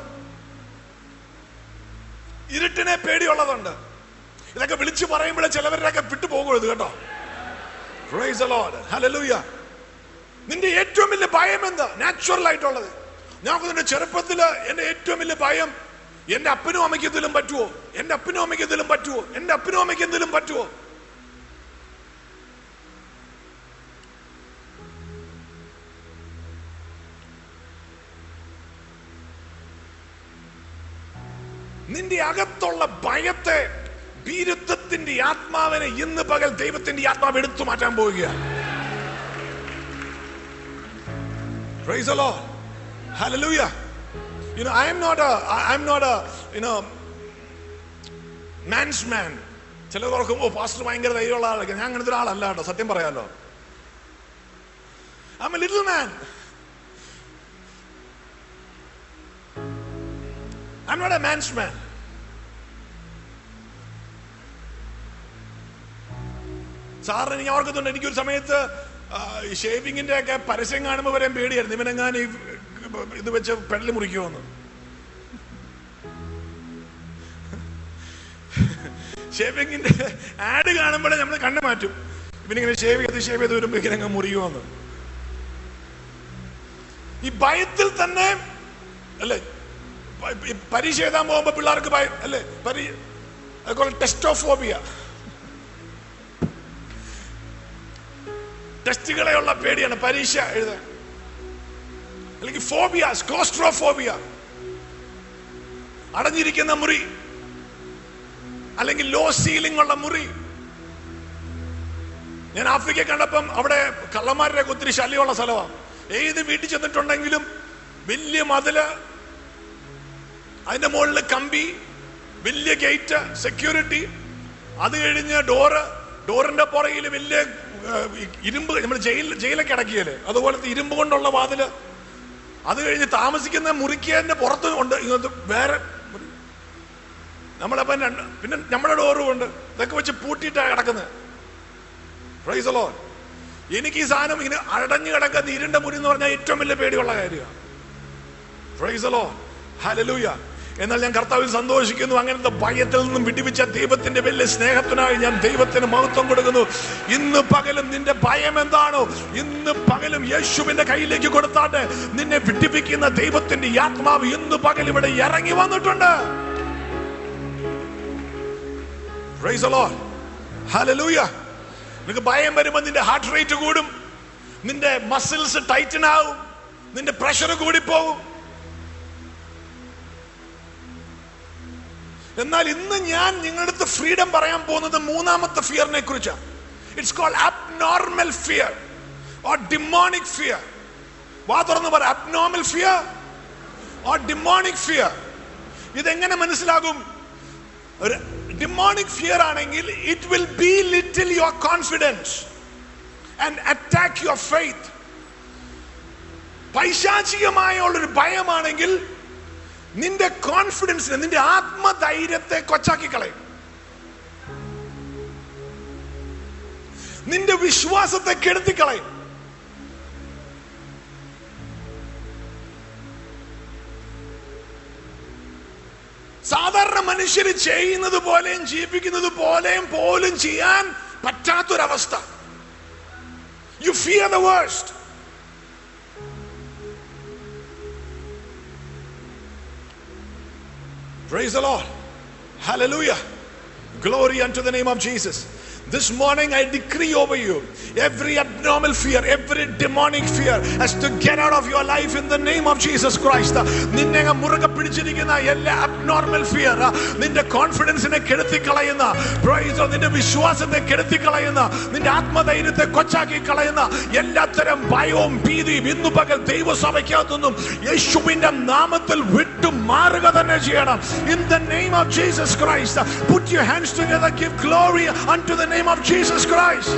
ഇരുട്ടിനെ പേടിയുള്ളതുണ്ട് ഇതൊക്കെ വിളിച്ചു പറയുമ്പോഴേ ചിലവരുടെയൊക്കെ വിട്ടുപോകരുത് കേട്ടോ Praise the Lord. Hallelujah. നിന്റെ ഏറ്റവും വലിയ ഭയം എന്താ നാച്ചുറൽ ആയിട്ടുള്ളത് ഞാൻ നിന്റെ ചെറുപ്പത്തില് എന്റെ ഏറ്റവും വലിയ ഭയം എന്റെ അപ്പനും അമ്മയ്ക്ക് എന്തെങ്കിലും പറ്റുമോ എന്റെ അപ്പനും അമ്മയ്ക്ക് എന്തെങ്കിലും പറ്റുമോ എന്റെ അപ്പനും അമ്മയ്ക്ക് എന്തെങ്കിലും പറ്റുമോ നിന്റെ അകത്തുള്ള ഭയത്തെ ഭീരുത്വത്തിന്റെ ആത്മാവിനെ ഇന്ന് പകൽ ദൈവത്തിന്റെ ആത്മാവ് എടുത്തു മാറ്റാൻ പോവുകയാണ് Praise the Lord. Hallelujah. You know, I am not a, I, I'm not a, you know, man's man. ചിലർ ഓർക്കും ഓ പാസ്റ്റർ ഭയങ്കര ധൈര്യമുള്ള ആളൊക്കെ ഞാൻ അങ്ങനത്തെ ഒരാളല്ല കേട്ടോ സത്യം പറയാലോ I'm a little man. I'm not a man's man. സാറിന് എനിക്ക് ഓർക്കുന്നുണ്ട് എനിക്കൊരു സമയത്ത് ഷേവിങ്ങിന്റെ ഒക്കെ പരസ്യം കാണുമ്പോൾ വരെയും പേടിയായിരുന്നു ഇവനെങ്ങാൻ ഈ ഇത് വെച്ച് പെടല് മുറിക്കുമെന്ന് ഷേവിങ്ങിന്റെ ആഡ് കാണുമ്പോഴേ നമ്മൾ കണ്ണു മാറ്റും ഇവനിങ്ങനെ ഷേവ് ചെയ്ത് ഷേവ് ചെയ്ത് വരുമ്പോ ഇങ്ങനെ അങ്ങ് മുറിയുമെന്ന് ഈ ഭയത്തിൽ തന്നെ അല്ലേ പ- ഈ പരീക്ഷ എഴുതാൻ പോകുമ്പോ പിള്ളേർക്ക് ഭയം അല്ലേ പരീ അതുപോലെ ടെസ്റ്റോഫോബിയ ടെസ്റ്റുകളെയുള്ള പേടിയാണ് പരീക്ഷ എഴുതാൻ അല്ലെങ്കിൽ ഫോബിയ സ്കോസ്ട്രോഫോബിയ അടഞ്ഞിരിക്കുന്ന മുറി അല്ലെങ്കിൽ ലോ സീലിംഗ് ഉള്ള മുറി ഞാൻ ആഫ്രിക്ക കണ്ടപ്പം അവിടെ കള്ളന്മാരുടെ ഒത്തിരി ശല്യമുള്ള സ്ഥലമാണ് ഏത് വീട്ടിൽ ചെന്നിട്ടുണ്ടെങ്കിലും വലിയ മതില് അതിന്റെ മുകളിൽ കമ്പി വലിയ ഗേറ്റ് സെക്യൂരിറ്റി അത് കഴിഞ്ഞ് ഡോറ് ഡോറിന്റെ പുറകിൽ വലിയ ഏഹ്, ഇരുമ്പ് നമ്മൾ ജയിൽ ജയിലൊക്കെ അടക്കിയല്ലേ അതുപോലത്തെ ഇരുമ്പ് കൊണ്ടുള്ള വാതില് അത് കഴിഞ്ഞ് താമസിക്കുന്ന മുറിക്കതിന്റെ പുറത്ത് ഉണ്ട് ഇങ്ങനത്തെ വേറെ മുറി. നമ്മളപ്പം രണ്ട് പിന്നെ നമ്മുടെ ഡോറും ഉണ്ട് ഇതൊക്കെ വെച്ച് പൂട്ടിയിട്ടാണ് കിടക്കുന്നത് പ്രൈസലോ എനിക്ക് ഈ സാധനം ഇങ്ങനെ അടഞ്ഞു കിടക്കുന്ന ഇരുണ്ട മുറി എന്ന് പറഞ്ഞാൽ ഏറ്റവും വലിയ പേടിയുള്ള കാര്യമാണ് പ്രൈസലോ ഹലലൂയ എന്നാൽ ഞാൻ കർത്താവിൽ സന്തോഷിക്കുന്നു അങ്ങനത്തെ ഭയത്തിൽ നിന്നും വിടിവിച്ച ദൈവത്തിന്റെ വലിയ സ്നേഹത്തിനായി ഞാൻ ദൈവത്തിന് മഹത്വം കൊടുക്കുന്നു ഇന്ന് പകലും നിന്റെ ഭയം എന്താണോ ഇന്ന് പകലും യേശുവിന്റെ കയ്യിലേക്ക് കൊടുത്താട്ട് നിന്നെ വിടിപ്പിക്കുന്ന ദൈവത്തിന്റെ ഈ ആത്മാവ് ഇന്ന് പകൽ ഇവിടെ ഇറങ്ങി വന്നിട്ടുണ്ട് Praise the Lord. Hallelujah. നിനക്ക് ഭയം വരുമ്പോൾ നിന്റെ ഹാർട്ട് റേറ്റ് കൂടും നിന്റെ മസിൽസ് ടൈറ്റൻ ആവും നിന്റെ പ്രഷർ കൂടിപ്പോകും എന്നാൽ ഇന്ന് ഞാൻ നിങ്ങളുടെ അടുത്ത് ഫ്രീഡം പറയാൻ പോകുന്നത് മൂന്നാമത്തെ ഫിയറിനെ കുറിച്ചാണ് it's call abnormal fear or demonic fear വാ തുറന്ന് പറ abnormal fear or demonic fear ഇതെങ്ങനെ മനസ്സിലാകും ഒരു ഡിമോണിക് ഫിയർ ആണെങ്കിൽ it will belittle your confidence and attack your faith പൈശാചികമായ ഉള്ളൊരു ഭയമാണെങ്കിൽ നിന്റെ കോൺഫിഡൻസിനെ നിന്റെ ആത്മധൈര്യത്തെ കൊച്ചാക്കി കളയും നിന്റെ വിശ്വാസത്തെ കെടുത്തിക്കളയും സാധാരണ മനുഷ്യർ ചെയ്യുന്നത് പോലെയും ജീവിക്കുന്നത് പോലെയും പോലും ചെയ്യാൻ പറ്റാത്തൊരവസ്ഥ you fear the worst Praise the Lord. Hallelujah. Glory unto the name of Jesus. This morning I decree over you every abnormal fear, every demonic fear has to get out of your life in the name of Jesus Christ. നിന്നെ അങ്ങ് മുറുകെ പിടിച്ചിരിക്കുന്ന എല്ലാ abnormal fear നിന്റെ കോൺഫിഡൻസിനെ കെടുത്തിക്കളയുന്ന praise the Lord, നിന്റെ വിശ്വാസത്തെ കെടുത്തിക്കളയുന്ന നിന്റെ ആത്മധൈര്യത്തെ കൊച്ചാക്കി കളയുന്ന എല്ലാത്തരം ഭയവും ഭീതിയും ഇന്നു പകൽ ദൈവസഭയ്ക്കകത്തുനിന്നും യേശുവിന്റെ നാമത്തിൽ വിട്ടു മാറുക തന്നെ ചെയ്യണം in the name of Jesus Christ put your hands together give glory unto the name of Jesus Christ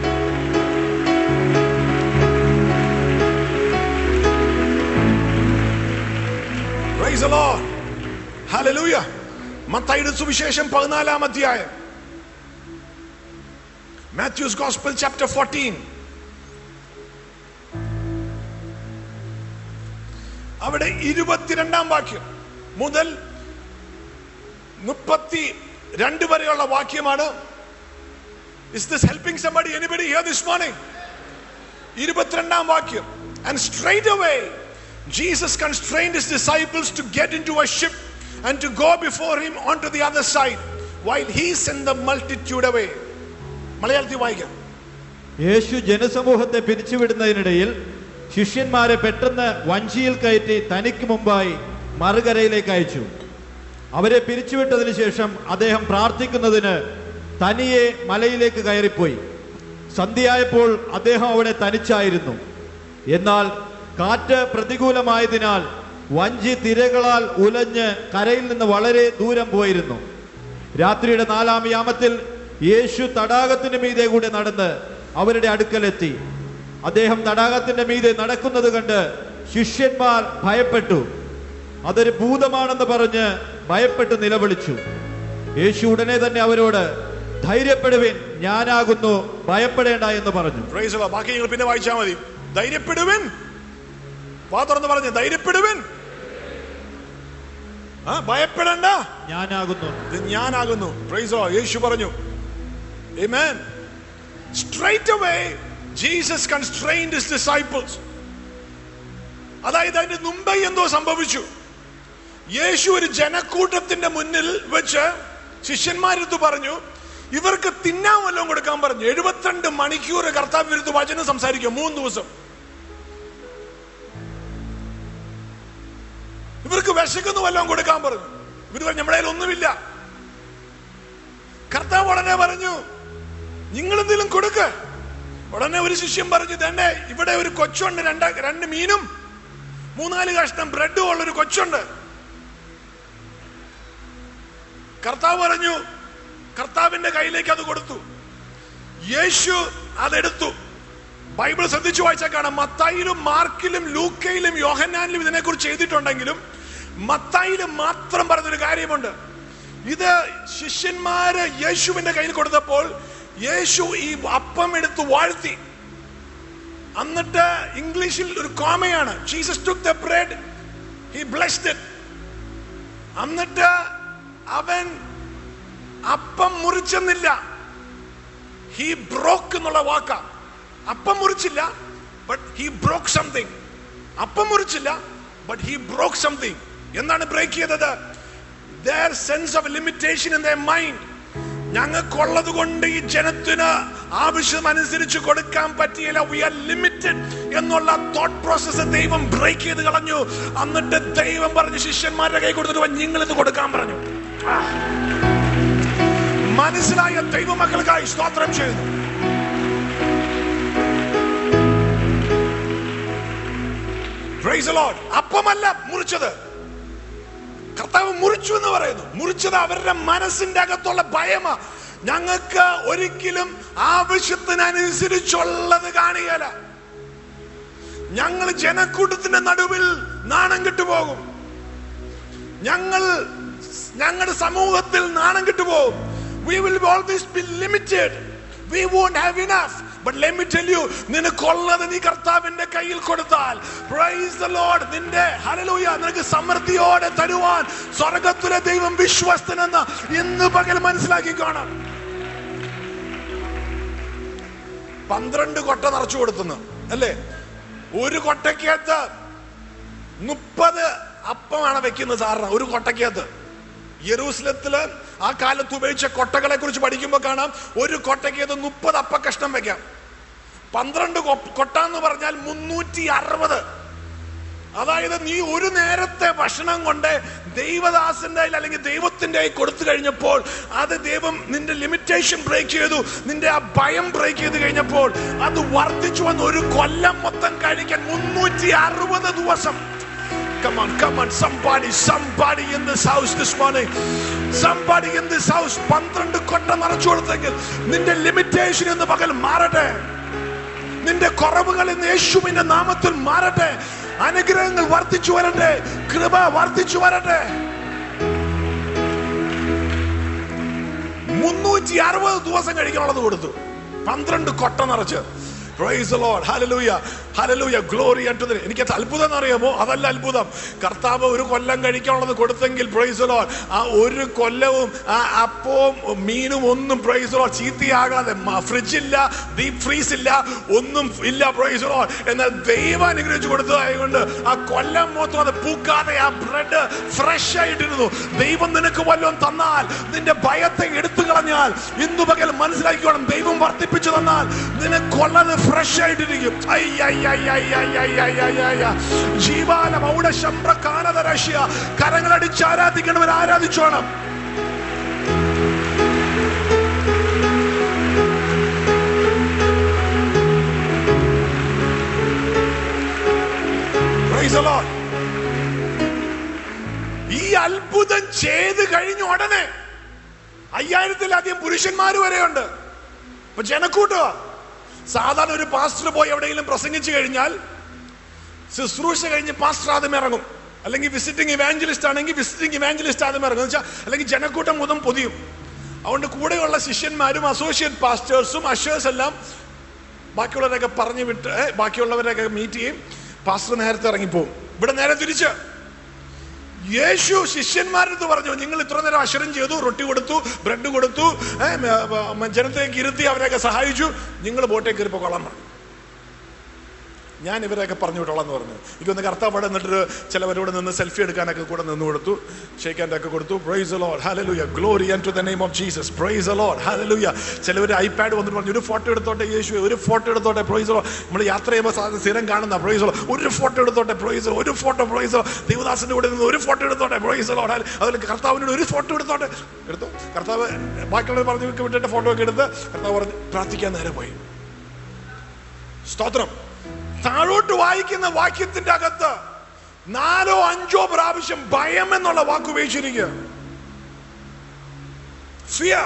Praise the Lord. Hallelujah. മത്തായിയുടെ സുവിശേഷം പതിനാലാം അധ്യായം മാത്യൂസ് ഗോസ്പൽ ചാപ്റ്റർ ഫോർട്ടീൻ അവിടെ ഇരുപത്തിരണ്ടാം വാക്യം മുതൽ മുപ്പത്തി രണ്ട് വരെയുള്ള വാക്യമാണ് is this helping somebody anybody here this morning ഇരുപത്തിരണ്ടാം വാക്യം and straight away Jesus constrained his disciples to get into a ship and to go before him onto the other side while he sent the multitude away മലയാളത്തിൽ വായിക്കാം യേശു ജനസമൂഹത്തെ പിരിച്ചുവിടുന്നതിനിടയിൽ ശിഷ്യന്മാരെ പെട്ടെന്ന് വഞ്ചിയിൽ കയറ്റി തനിക്ക് മുമ്പായി മറുകരയിലേക്ക് അയച്ചു അവരെ പിരിച്ചുവിട്ടതിന് ശേഷം അദ്ദേഹം പ്രാർത്ഥിക്കുന്നതിന് തനിയെ മലയിലേക്ക് കയറിപ്പോയി സന്ധ്യയായപ്പോൾ അദ്ദേഹം അവിടെ തനിച്ചായിരുന്നു എന്നാൽ കാറ്റ് പ്രതികൂലമായതിനാൽ വഞ്ചി തിരകളാൽ ഉലഞ്ഞ് കരയിൽ നിന്ന് വളരെ ദൂരം പോയിരുന്നു രാത്രിയുടെ നാലാം യാമത്തിൽ യേശു തടാകത്തിന് മീതെ കൂടെ നടന്ന് അവരുടെ അടുക്കലെത്തി അദ്ദേഹം തടാകത്തിന്റെ മീതെ നടക്കുന്നത് കണ്ട് ശിഷ്യന്മാർ ഭയപ്പെട്ടു അതൊരു ഭൂതമാണെന്ന് പറഞ്ഞ് ഭയപ്പെട്ട് നിലവിളിച്ചു യേശു ഉടനെ തന്നെ അവരോട് ധൈര്യപ്പെടുവിൻ ഞാനാകുന്നു ഭയപ്പെടേണ്ട എന്ന് പറഞ്ഞു Praise the Lord. ബാക്കി നിങ്ങൾ പിന്നെ വായിച്ചാൽ മതി ധൈര്യപ്പെടുവിൻ വാ തുറന്ന് പറഞ്ഞു ധൈര്യപ്പെടുവിൻ ആ ഭയപ്പെടണ്ട ഞാനാകുന്നു ഇത് ഞാനാകുന്നു Praise the Lord. യേശു പറഞ്ഞു Amen. Straight away Jesus constrained his disciples. അതായത് അതിന്റെ മുമ്പേ എന്തോ സംഭവിച്ചു യേശു ഒരു ജനക്കൂട്ടത്തിന്റെ മുന്നിൽ വെച്ച് ശിഷ്യന്മാരെടുത്ത് പറഞ്ഞു ഇവർക്ക് തിന്നാൻ വല്ലതും കൊടുക്കാൻ പറഞ്ഞു എഴുപത്തിരണ്ട് മണിക്കൂർ കർത്താവ് വിരുദ്ധ വചനം സംസാരിക്കും മൂന്ന് ദിവസം ഇവർക്ക് വിശക്കുന്നു വല്ലതും കൊടുക്കാൻ പറഞ്ഞു ഇവർ പറഞ്ഞു നമ്മുടെ കയ്യിൽ ഒന്നുമില്ല കർത്താവ് ഉടനെ പറഞ്ഞു നിങ്ങൾ എന്തെങ്കിലും കൊടുക്ക് ഉടനെ ഒരു ശിഷ്യൻ പറഞ്ഞു തന്നെ ഇവിടെ ഒരു കൊച്ചുണ്ട് രണ്ട് രണ്ട് മീനും മൂന്നാല് കഷ്ണം ബ്രെഡും ഉള്ള ഒരു കൊച്ചുണ്ട് കർത്താവ് പറഞ്ഞു കർത്താവിന്റെ കയ്യിലേക്ക് അത് കൊടുത്തു യേശു അതെടുത്തു ബൈബിൾ ശ്രദ്ധിച്ചു വായിച്ചാൽ കാണാം മത്തായിലും മാർക്കിലും ലൂക്കയിലും യോഹന്നാനിലും ഇതിനെക്കുറിച്ച് എഴുതിയിട്ടുണ്ടെങ്കിലും മത്തായിലും മാത്രം പറഞ്ഞൊരു കാര്യമുണ്ട് ഇത് ശിഷ്യന്മാര് യേശുവിന്റെ കയ്യിൽ കൊടുത്തപ്പോൾ യേശു ഈ അപ്പം എടുത്ത് വാഴ്ത്തി എന്നിട്ട് ഇംഗ്ലീഷിൽ ഒരു കോമയാണ് Jesus took the bread he blessed it എന്നിട്ട് അവൻ അപ്പം മുറിച്ചെന്നില്ല ഹി ബ്രോക്ക് എന്നുള്ള വാക്ക അപ്പം മുറിച്ചില്ല ബട്ട് ഹി ബ്രോക്ക് സംതിങ് അപ്പം മുറിച്ചില്ല ബട്ട് ഹി ബ്രോക്ക് സംതിങ് എന്താണ് ബ്രേക്ക് ചെയ്തത് their sense of limitation in the mind ഞങ്ങൾക്കുള്ളത് കൊണ്ട് ഈ ജനത്തിന് ആവശ്യമനുസരിച്ച് കൊടുക്കാൻ പറ്റിയില്ല വി ആർ ലിമിറ്റഡ് എന്നുള്ള തോട്ട് പ്രോസസ് ദൈവം ബ്രേക്ക് ചെയ്ത് കളഞ്ഞു എന്നിട്ട് ദൈവം പറഞ്ഞു ശിഷ്യന്മാരുടെ കൈ കൊടുത്തിട്ട് നിങ്ങൾ ഇത് കൊടുക്കാൻ പറഞ്ഞു ആ. മനസ്സിലായ ദൈവമക്കൾക്കായി സ്തോത്രം ചെയ്യുന്നു Praise the Lord. അപ്പമല്ല മുറിച്ചത് കർത്താവ് മുറിച്ചു എന്ന് പറയുന്നു മുറിച്ചത് അവരുടെ മനസ്സിന്റെ അകത്തുള്ള ഭയമാ ഞങ്ങൾക്ക് ഒരിക്കലും ആവശ്യത്തിനനുസരിച്ചുള്ളത് കാണുകയല്ല ഞങ്ങൾ ജനക്കൂട്ടത്തിന്റെ നടുവിൽ നാണം കെട്ടുപോകും ഞങ്ങൾ ഞങ്ങളുടെ സമൂഹത്തിൽ നാണം കെട്ടുപോകും we will always be limited we won't have enough but let me tell you നിനക്കുള്ളത് നീ കർത്താവിന്റെ കയ്യിൽ കൊടുത്താൽ പ്രൈസ് ദ ലോർഡ് നിന്റെ ഹല്ലേലൂയ നിനക്ക് സമൃദ്ധിയോടെ തരുവാൻ സ്വർഗത്തിലെ ദൈവം വിശ്വസ്തനെന്ന് ഇന്ന് പകൽ മനസ്സിലാക്കിക്കോണം പന്ത്രണ്ട് കൊട്ട നിറച്ചു കൊടുത്തുന്നു അല്ലേ ഒരു കൊട്ടയ്ക്കകത്ത് മുപ്പത് അപ്പമാണ് വെക്കുന്നത് സാറിന് ഒരു കൊട്ടയ്ക്കകത്ത് യെറൂസലത്തില് ആ കാലത്ത് ഉപയോഗിച്ച കൊട്ടകളെ കുറിച്ച് പഠിക്കുമ്പോൾ കാണാം ഒരു കൊട്ടയ്ക്കകത്ത് മുപ്പത് അപ്പ കഷ്ണം വെക്കാം പന്ത്രണ്ട് കൊ- കൊട്ട എന്ന് പറഞ്ഞാൽ മുന്നൂറ്റി അറുപത് അതായത് നീ ഒരു നേരത്തെ ഭക്ഷണം കൊണ്ട് ദൈവദാസന്റെ കയ്യിൽ അല്ലെങ്കിൽ ദൈവത്തിന്റെ കയ്യിൽ കൊടുത്തു കഴിഞ്ഞപ്പോൾ അത് ദൈവം നിന്റെ ലിമിറ്റേഷൻ ബ്രേക്ക് ചെയ്തു നിന്റെ ആ ഭയം ബ്രേക്ക് ചെയ്ത് കഴിഞ്ഞപ്പോൾ അത് വർദ്ധിച്ചു വന്ന് ഒരു കൊല്ലം മൊത്തം കഴിക്കാൻ മുന്നൂറ്റി അറുപത് ദിവസം Come on, come on, somebody, somebody in this house this morning. Somebody in this house പന്ത്രണ്ട് കൊട്ട നിറച്ചു കൊടുത്തെങ്കിൽ നിന്റെ ലിമിറ്റേഷൻ എന്ന് പകൽ മാറട്ടെ നിന്റെ കുറവുകൾ ഇന്ന് യേശുവിന്റെ നാമത്തിൽ മാറട്ടെ അനുഗ്രഹങ്ങൾ വർദ്ധിച്ചു വരട്ടെ കൃപ വർദ്ധിച്ചു വരട്ടെ മുന്നൂറ്റി അറുപത് ദിവസം കഴിക്കാനുള്ളത് കൊടുത്തു പന്ത്രണ്ട് കൊട്ട നിറച്ച് Praise the Lord. Hallelujah. Hallelujah. Glory unto the എനിക്ക് അത്ഭുതം എന്ന് അറിയാമോ അതല്ല അത്ഭുതം കർത്താവ് ഒരു കൊല്ലം കഴിക്കാനുള്ളത് കൊടുത്തെങ്കിൽ പ്രൈസ് the Lord. ആ ഒരു കൊല്ലവും ആ അപ്പവും മീനും ഒന്നും പ്രൈസ് the Lord ചീത്തയാകാതെ ഫ്രിഡ്ജില്ല ഡീപ് ഫ്രീസ് ഇല്ല ഒന്നും ഇല്ല പ്രൈസ് the Lord. എന്നാൽ ദൈവം അനുഗ്രഹിച്ചു കൊടുത്തതായതുകൊണ്ട് ആ കൊല്ലം മൊത്തം അത് പൂക്കാതെ ആ ബ്രെഡ് ഫ്രഷ് ആയിട്ടിരുന്നു ദൈവം നിനക്ക് വല്ലതും തന്നാൽ നിന്റെ ഭയത്തെ എടുത്തു കളഞ്ഞാൽ ഇന്നു പകൽ മനസ്സിലാക്കിക്കോണം ദൈവം വർദ്ധിപ്പിച്ചു തന്നാൽ നിനക്കൊള്ളത് ഫ്രഷ് ആയിട്ടിരിക്കും ഐ, ഐ, ഐ, ഐ, ഐ, ഐ, ഐ, ഐ, ഐ, ഐ. ജീവാല മൗഢ ശംഭ്ര കാനതരശ്യ കരങ്ങളടിച്ച് ആരാധിക്കണവൻ ആരാധിച്ചോണം Praise the Lord. ഈ അത്ഭുതം ചെയ്ത് കഴിഞ്ഞ ഉടനെ അയ്യായിരത്തിലധികം പുരുഷന്മാർ വരെയുണ്ട് ഇപ്പൊ ജനക്കൂട്ടുക സാധാരണ ഒരു പാസ്റ്റർ പോയി എവിടെയെങ്കിലും പ്രസംഗിച്ചു കഴിഞ്ഞാൽ ശുശ്രൂഷ കഴിഞ്ഞ് പാസ്റ്റർ ആദ്യം ഇറങ്ങും അല്ലെങ്കിൽ വിസിറ്റിംഗ് ഇവാഞ്ചലിസ്റ്റ് ആണെങ്കിൽ വിസിറ്റിംഗ് ഇവാഞ്ചലിസ്റ്റ് ആദ്യം ഇറങ്ങും എന്ന് വെച്ചാൽ അല്ലെങ്കിൽ ജനക്കൂട്ടം മുതം പൊതിയും അതുകൊണ്ട് കൂടെയുള്ള ശിഷ്യന്മാരും അസോസിയേറ്റ് പാസ്റ്റേഴ്സും അഷേഴ്സ് എല്ലാം ബാക്കിയുള്ളവരൊക്കെ പറഞ്ഞു വിട്ട് ഏ, ബാക്കിയുള്ളവരൊക്കെ മീറ്റ് ചെയ്യും പാസ്റ്റർ നേരത്തെ ഇറങ്ങിപ്പോവും ഇവിടെ നേരെ തിരിച്ച് യേശു ശിഷ്യന്മാരടുത്ത് പറഞ്ഞു നിങ്ങൾ ഇത്ര നേരം അശ്വരം ചെയ്തു റൊട്ടി കൊടുത്തു ബ്രെഡ് കൊടുത്തു ഏ, മ, മ, ജനത്തേക്ക് ഇരുത്തി അവരെയൊക്കെ സഹായിച്ചു നിങ്ങൾ ബോട്ടേ കയറിപ്പോ കൊള്ളാൻ പറഞ്ഞു ഞാൻ ഇവരെയൊക്കെ പറഞ്ഞു വിട്ടോളാം എന്ന് പറഞ്ഞു എനിക്കൊന്ന് കർത്താവ് അവിടെ നിന്നിട്ട് ചിലവരോട് നിന്ന് സെൽഫി എടുക്കാനൊക്കെ കൂടെ നിന്ന് കൊടുത്തു ഷേക്കാൻ്റെ ഒക്കെ കൊടുത്തു praise Lord hallelujah glory and to the name of Jesus praise Lord hallelujah ചിലവർ ഐപാഡ് വന്നിട്ട് പറഞ്ഞു ഒരു ഫോട്ടോ എടുത്തോട്ടെ യേശു ഒരു ഫോട്ടോ എടുത്തോട്ടെ പ്രൈസ് ലോ നമ്മൾ യാത്ര ചെയ്യുമ്പോൾ സാധനം സ്ഥിരം കാണുന്ന പ്രൈസ് ലോ ഒരു ഫോട്ടോ എടുത്തോട്ടെ പ്രൈസ് ഒരു ഫോട്ടോ പ്രൈസ് ലോ ദേവദാസന്റെ കൂടെ നിന്ന് ഒരു ഫോട്ടോ എടുത്തോട്ടെ പ്രൈസ് ലോഡ് അതിൽ കർത്താവിനോട് ഒരു ഫോട്ടോ എടുത്തോട്ടെ എടുത്തു കർത്താവ് ബാക്കിയുള്ളവർ പറഞ്ഞു വിട്ടിട്ട് ഫോട്ടോ ഒക്കെ എടുത്ത് കർത്താവ് പറഞ്ഞു പ്രാർത്ഥിക്കാൻ നേരെ പോയി സ്തോത്രം താഴോട്ട് വായിക്കുന്ന വാക്യത്തിന്റെ അകത്ത് നാലോ അഞ്ചോ പ്രാവശ്യം ഭയം എന്നുള്ള വാക്ക് ഉപയോഗിച്ചിരിക്കുക ഫിയ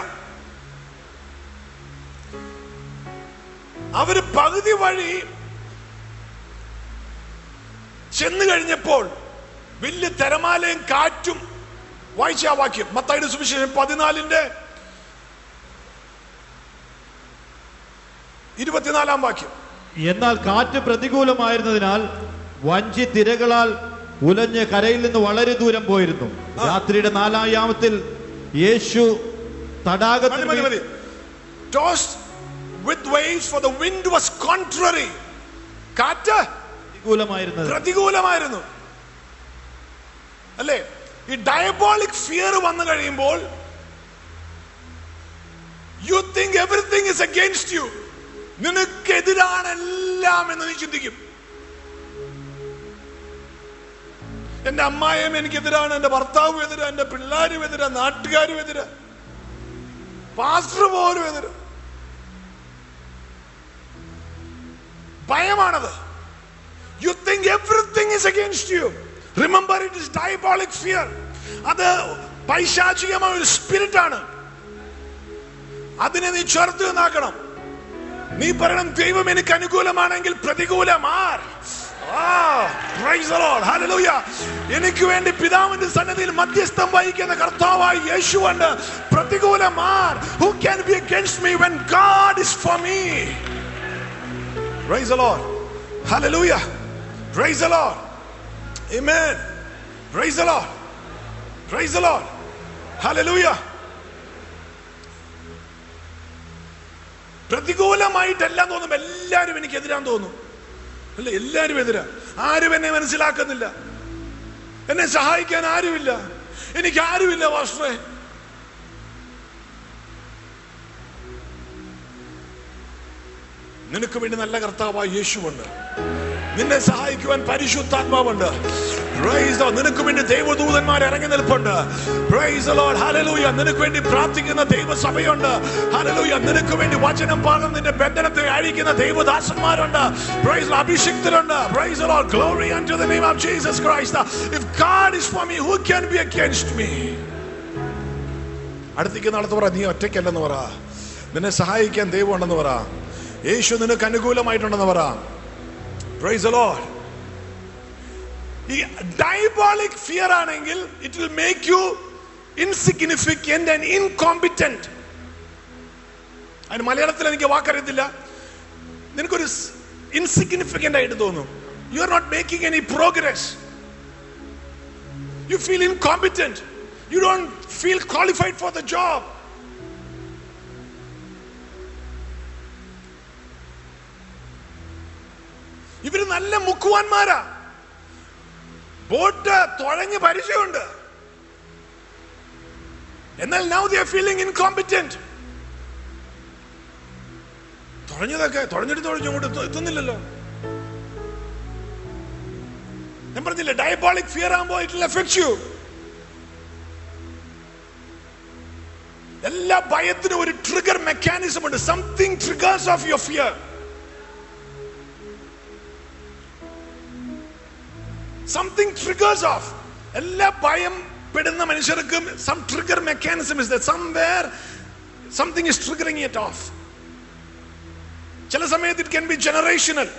അവര് പകുതി വഴി ചെന്ന് കഴിഞ്ഞപ്പോൾ വലിയ തിരമാലയും കാറ്റും വായിച്ച ആ വാക്യം മത്തായിയുടെ സുവിശേഷം പതിനാലിന്റെ ഇരുപത്തിനാലാം വാക്യം എന്നാൽ കാറ്റ് പ്രതികൂലമായിരുന്നതിനാൽ വഞ്ചി തിരകളാൽ ഉലഞ്ഞ് കരയിൽ നിന്ന് വളരെ ദൂരം പോയിരുന്നു രാത്രിയുടെ നാലാം യാമത്തിൽ യേശു മതി തടാകത്തിൽ മതി മതി tossed with waves for the wind was contrary കാറ്റ് പ്രതികൂലമായിരുന്നത് പ്രതികൂലമായിരുന്നു അല്ലേ ഈ ഡയബോളിക് ഫിയർ വന്നു കഴിയുമ്പോൾ you think everything is against you നിനക്കെതിരാണ് എല്ലാം എന്ന് നീ ചിന്തിക്കും എന്റെ അമ്മായിയും എനിക്കെതിരാണ് എന്റെ ഭർത്താവും എതിരാ എന്റെ പിള്ളേരും എതിരാ നാട്ടുകാരും എതിരാ പാസ്റ്റർ പോലും എതിരാ ഭയമാണത് you think everything is against you remember it is diabolic fear അത് പൈശാചികമായ ഒരു സ്പിരിറ്റ് ആണ് അതിനെ നീ ചേർത്ത് നിന്നാക്കണം നീ പറയണം ദൈവം എനിക്ക് അനുകൂലമാണെങ്കിൽ പ്രതികൂലമാർ ആ, praise the Lord. Hallelujah. എനിക്ക് വേണ്ടി പിതാവിന്റെ സന്നദ്ധിയിൽ മധ്യസ്ഥം വഹിക്കുന്ന കർത്താവായ യേശുവുണ്ട് പ്രതികൂലമാർ who can be against me when God is for me Praise the Lord. Hallelujah. Praise the Lord. Amen. Praise the Lord. Praise the Lord. Hallelujah. പ്രതികൂലമായിട്ടെല്ലാം തോന്നും എല്ലാവരും എനിക്ക് എതിരാൻ തോന്നും അല്ല എല്ലാവരും എതിരാ ആരും എന്നെ മനസ്സിലാക്കുന്നില്ല എന്നെ സഹായിക്കാൻ ആരുമില്ല എനിക്ക് ആരുമില്ല വാസ്ത്രേ നിനക്ക് വേണ്ടി നല്ല കർത്താവായ യേശുവുണ്ട് നിന്നെ സഹായിക്കുവാൻ പരിശുദ്ധാത്മാവുണ്ട് Praise the Lord. നിനക്ക് വേണ്ടി ദൈവദൂതന്മാർ ഇറങ്ങി നിൽപ്പുണ്ട് Praise the Lord. Hallelujah. നിനക്ക് വേണ്ടി പ്രാർത്ഥിക്കുന്ന ദൈവസഭയുണ്ട് Hallelujah. നിനക്ക് വേണ്ടി വചനം പാകം നിന്റെ ബന്ധനത്തെ അഴിക്കുന്ന ദൈവദാസന്മാരുണ്ട് Praise the Lord. അഭിഷിക്തരുണ്ട് Praise the Lord. Glory unto the name of Jesus Christ. If God is for me, who can be against me? അടുത്തേക്ക് നടത്തു പറ നീ ഒറ്റയ്ക്കല്ലെന്ന് പറ നിന്നെ സഹായിക്കാൻ ദൈവം ഉണ്ടെന്ന് പറ യേശു നിനക്ക് അനുകൂലമായിട്ടുണ്ടെന്ന് പറ പ്രൈസ് the Lord. ഈ ഡയബോളിക് ഫിയർ ആണെങ്കിൽ it will make you insignificant and incompetent അതിന് മലയാളത്തിൽ എനിക്ക് വാക്കറിയത്തില്ല നിനക്കൊരു ഇൻസിഗ്നിഫിക്കന്റ് ആയിട്ട് തോന്നും you are not making any progress you feel incompetent you don't feel qualified for the job ഇവര് നല്ല മുക്കുവാന്മാരാ ബോട്ട് തുഴഞ്ഞ് പരിചയമുണ്ട് എന്നാൽ now they are feeling incompetent തുഴഞ്ഞതൊക്കെ തുഴഞ്ഞിട്ട് തുഴഞ്ഞു അങ്ങോട്ട് എത്തു- എത്തുന്നില്ലല്ലോ ഞാൻ പറഞ്ഞില്ലേ ഡയബോളിക് ഫിയർ ആകുമ്പോ ഇറ്റ് വിൽ എഫക്ട് യു എല്ലാ ഭയത്തിനും ഒരു ട്രിഗർ മെക്കാനിസം ഉണ്ട് something triggers off your fear something triggers off എല്ലാ ഭയം പെടുന്ന മനുഷ്യർക്കും some trigger mechanism is somewhere something is triggering it off ചില സമയത്ത് ഇറ്റ് ക്യാൻ ബി ജനറേഷണൽ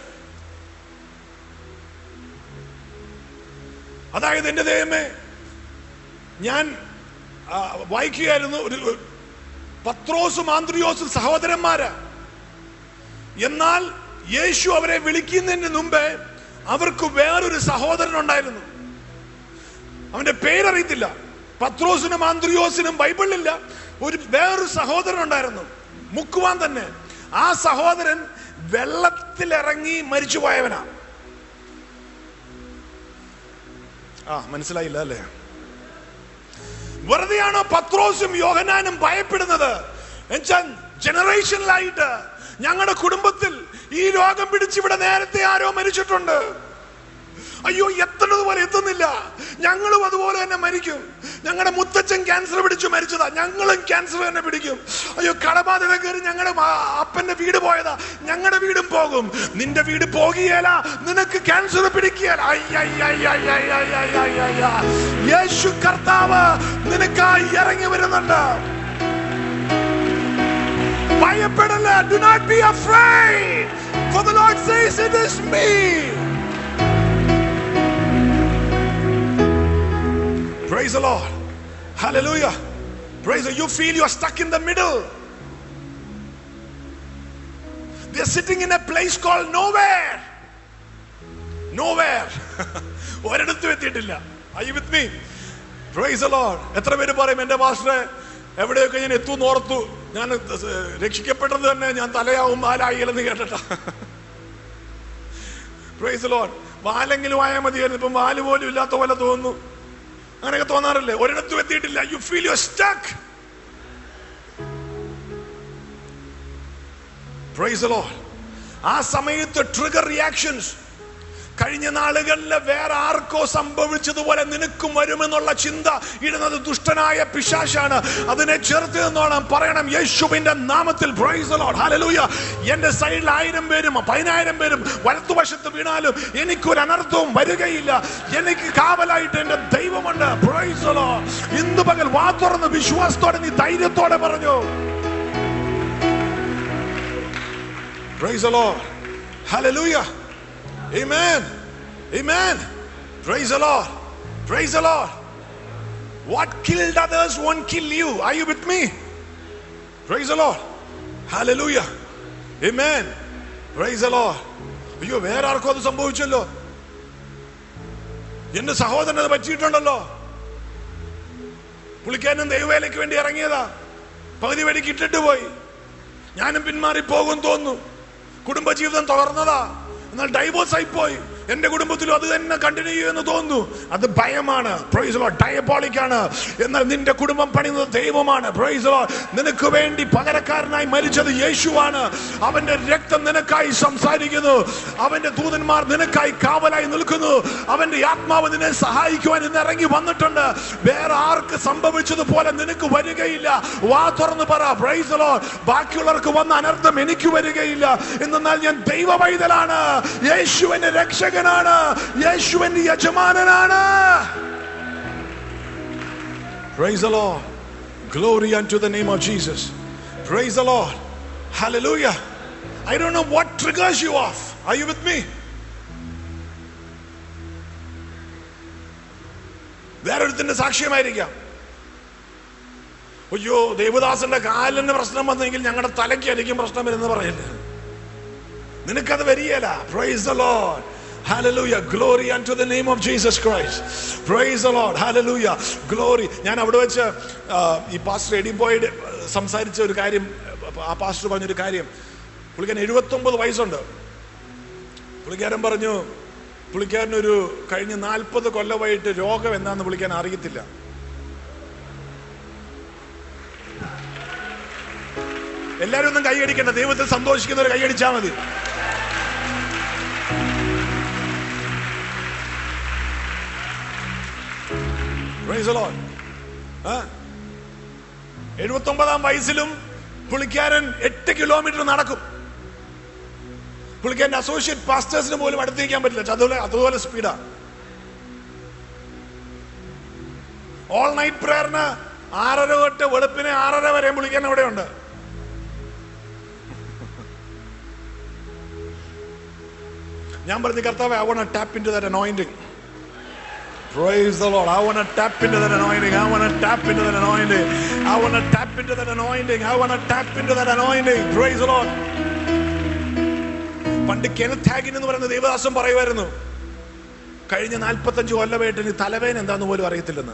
അതായത് എന്റെ ദൈവമേ ഞാൻ ആ, വായിക്കുകയായിരുന്നു ഒരു പത്രോസും ആന്ത്രിയോസും സഹോദരന്മാരാ എന്നാൽ യേശു അവരെ വിളിക്കുന്നതിന് മുമ്പേ അവർക്ക് വേറൊരു സഹോദരൻ ഉണ്ടായിരുന്നു അവന്റെ പേരറിയത്തില്ല പത്രോസിനും ആന്ത്രിയോസിനും ബൈബിളിലില്ല ഒരു വേറൊരു സഹോദരൻ ഉണ്ടായിരുന്നു മുക്കുവാൻ തന്നെ ആ സഹോദരൻ വെള്ളത്തിലിറങ്ങി മരിച്ചുപോയവനാ ആ മനസ്സിലായില്ല അല്ലേ വെറുതെയാണോ പത്രോസും യോഹനാനും ഭയപ്പെടുന്നത് എന്നുവെച്ചാൽ ജനറേഷനിലായിട്ട് ഞങ്ങളുടെ കുടുംബത്തിൽ ഈ രോഗം പിടിച്ച് ഇവിടെ നേരത്തെ ആരോ മരിച്ചിട്ടുണ്ട് അയ്യോ എത്തുന്നത് പോലെ എത്തുന്നില്ല ഞങ്ങളും അതുപോലെ തന്നെ മരിക്കും ഞങ്ങളുടെ മുത്തച്ഛൻ ക്യാൻസർ പിടിച്ചു മരിച്ചതാ ഞങ്ങളും ക്യാൻസർ തന്നെ പിടിക്കും അയ്യോ കടബാധ്യത കയറി ഞങ്ങളുടെ മാ- അപ്പന്റെ വീട് പോയതാ ഞങ്ങളുടെ വീടും പോകും നിന്റെ വീട് പോകുകയല്ല നിനക്ക് ക്യാൻസർ പിടിക്കുകയല്ല അയ്യയ്യയ്യയ്യയ്യയ്യയ്യയ്യ. യേശു കർത്താവ് നിനക്കായി ഇറങ്ങി വരുന്നുണ്ട് ഭയപ്പെടല്ല do not be afraid for the lord says it is me praise the lord hallelujah praise the you feel you are stuck in the middle they are sitting in a place called nowhere nowhere ഒരിടത്തും എത്തിയിട്ടില്ല I with me praise lord എത്ര പേര് പറയും എന്റെ മാസ്റ്ററെ എവിടെയൊക്കെ ഞാൻ എത്തും ഓർത്തു ഞാൻ രക്ഷിക്കപ്പെട്ടത് തന്നെ ഞാൻ തലയാവും മാലായില്ലെന്ന് കേട്ടിട്ടാ പ്രൈസ് ലോഡ് വാലെങ്കിലും ആയാൽ മതിയായിരുന്നു ഇപ്പം വാല് പോലും ഇല്ലാത്ത പോലെ തോന്നുന്നു അങ്ങനെയൊക്കെ തോന്നാറില്ലേ ഒരിടത്തും എത്തിയിട്ടില്ല you feel you stuck praise lord ആ സമയത്ത് ട്രിഗർ റിയാക്ഷൻസ് കഴിഞ്ഞ നാളുകളിൽ വേറെ ആർക്കോ സംഭവിച്ചതുപോലെ നിനക്കും വരുമെന്നുള്ള ചിന്ത ഇടുന്നത് ദുഷ്ടനായ പിശാശാണ് അതിനെ ചേർത്ത് നിന്നോണം പറയണം യേശുവിന്റെ നാമത്തിൽ praise the Lord. Hallelujah. എന്റെ സൈഡിൽ ആയിരം പേരും പതിനായിരം പേരും വലത്തുവശത്ത് വീണാലും എനിക്കൊരു അനർത്ഥവും വരികയില്ല എനിക്ക് കാവലായിട്ട് എന്റെ ദൈവമുണ്ട് Praise the Lord. ഇന്ന് പകൽ വാ തുറന്ന് വിശ്വാസത്തോടെ നീ ധൈര്യത്തോടെ പറഞ്ഞു Praise the Lord. Hallelujah. Amen. Amen. Praise the Lord. Praise the Lord. What killed others won't kill you. Are you with me? Praise the Lord. Hallelujah. Amen. Praise the Lord. അയ്യോ വേറെ ആർക്കും അത് സംഭവിച്ചല്ലോ എന്റെ സഹോദരൻ അത് പറ്റിയിട്ടുണ്ടല്ലോ പുള്ളിക്കാരനും ദൈവവേലയ്ക്ക് വേണ്ടി ഇറങ്ങിയതാ പകുതി വഴിക്ക് ഇട്ടിട്ട് പോയി ഞാനും പിന്മാറി പോകും തോന്നുന്നു കുടുംബജീവിതം തകർന്നതാ എന്നാൽ ഡൈവോഴ്സ് ആയി പോയി എന്റെ കുടുംബത്തിലും അത് തന്നെ കണ്ടിന്യൂ ചെയ്യുമെന്ന് തോന്നുന്നു അത് ഭയമാണ് ഡയബോളിക് ആണ് എന്നാൽ നിന്റെ കുടുംബം പണിയുന്നത് ദൈവമാണ് Praise the Lord. നിനക്ക് വേണ്ടി പകരക്കാരനായി മരിച്ചത് യേശുവാണ് അവന്റെ രക്തം നിനക്കായി സംസാരിക്കുന്നു അവന്റെ ദൂതന്മാർ നിനക്കായി കാവലായി നിൽക്കുന്നു അവന്റെ ആത്മാവ് നിന്നെ സഹായിക്കുവാൻ ഇന്ന് ഇറങ്ങി വന്നിട്ടുണ്ട് വേറെ ആർക്ക് സംഭവിച്ചതുപോലെ നിനക്ക് വരികയില്ല വാ തുറന്ന് പറ Praise the Lord. ബാക്കിയുള്ളവർക്ക് വന്ന അനർത്ഥം എനിക്ക് വരികയില്ല എന്നാൽ ഞാൻ ദൈവ പൈതലാണ് യേശുവിന്റെ രക്ഷകനാണ് യേശുവിന്റെ യജമാനനാണ് Praise the Lord. Glory unto the name of Jesus. Praise the Lord. Hallelujah. I don't know what triggers you off. Are you with me? വേറൊരുത്തിന്റെ സാക്ഷ്യമായിരിക്കാം അയ്യോ ദേവദാസന്റെ കാലിന് പ്രശ്നം വന്നെങ്കിൽ ഞങ്ങളുടെ തലയ്ക്കായിരിക്കും പ്രശ്നം വരുന്നത് പറയില്ല നിനക്കത് വരികയല്ല praise the lord Hallelujah. Glory unto the name of Jesus Christ. Praise the Lord. Hallelujah. Glory. ഞാൻ അവിടെ വെച്ച് ആ, ഈ പാസ്റ്റർ എഡി ബോയ്ഡ് സംസാരിച്ച ഒരു കാര്യം ആ പാസ്റ്റർ പറഞ്ഞൊരു കാര്യം പുള്ളിക്കാരൻ എഴുപത്തൊമ്പത് വയസ്സുണ്ട് പുള്ളിക്കാരൻ പറഞ്ഞു പുള്ളിക്കാരനൊരു കഴിഞ്ഞ നാൽപ്പത് കൊല്ലമായിട്ട് രോഗം എന്താണെന്ന് പുള്ളിക്കാൻ അറിയത്തില്ല എല്ലാരും ഒന്നും കൈയടിക്കണ്ട ദൈവത്തിൽ സന്തോഷിക്കുന്നവർ കൈയടിച്ചാൽ മതി Praise the Lord. ആ? എഴുപത്തൊമ്പതാം വയസ്സിലും പുള്ളിക്കാരൻ എട്ട് കിലോമീറ്റർ നടക്കും പുള്ളിക്കാരന്റെ അസോസിയേറ്റ് പാസ്റ്റേഴ്സിന് പോലും അടുത്തേക്കാൻ പറ്റില്ല അതുപോലെ അതുപോലെ സ്പീഡാ ഓൾ നൈറ്റ് പ്രേയറിന് ആറര തൊട്ട് വെളുപ്പിന് ആറര വരെ പുള്ളിക്കാൻ അവിടെ ഉണ്ട് ഞാൻ പറഞ്ഞു കർത്താവ് I won't tap in to that anointing Praise the Lord. I want to tap into that anointing. I want to tap into that anointing. I want to tap into that anointing. I want to tap into that anointing. Praise the Lord. പണ്ട് Kenneth Hagin എന്ന് പറയുന്ന ദേവദാസം പറയുമായിരുന്നു കഴിഞ്ഞ നാൽപ്പത്തഞ്ച് കൊല്ലമായിട്ട് ഇനി തലവേന എന്താന്ന് പോലും അറിയത്തില്ലെന്ന്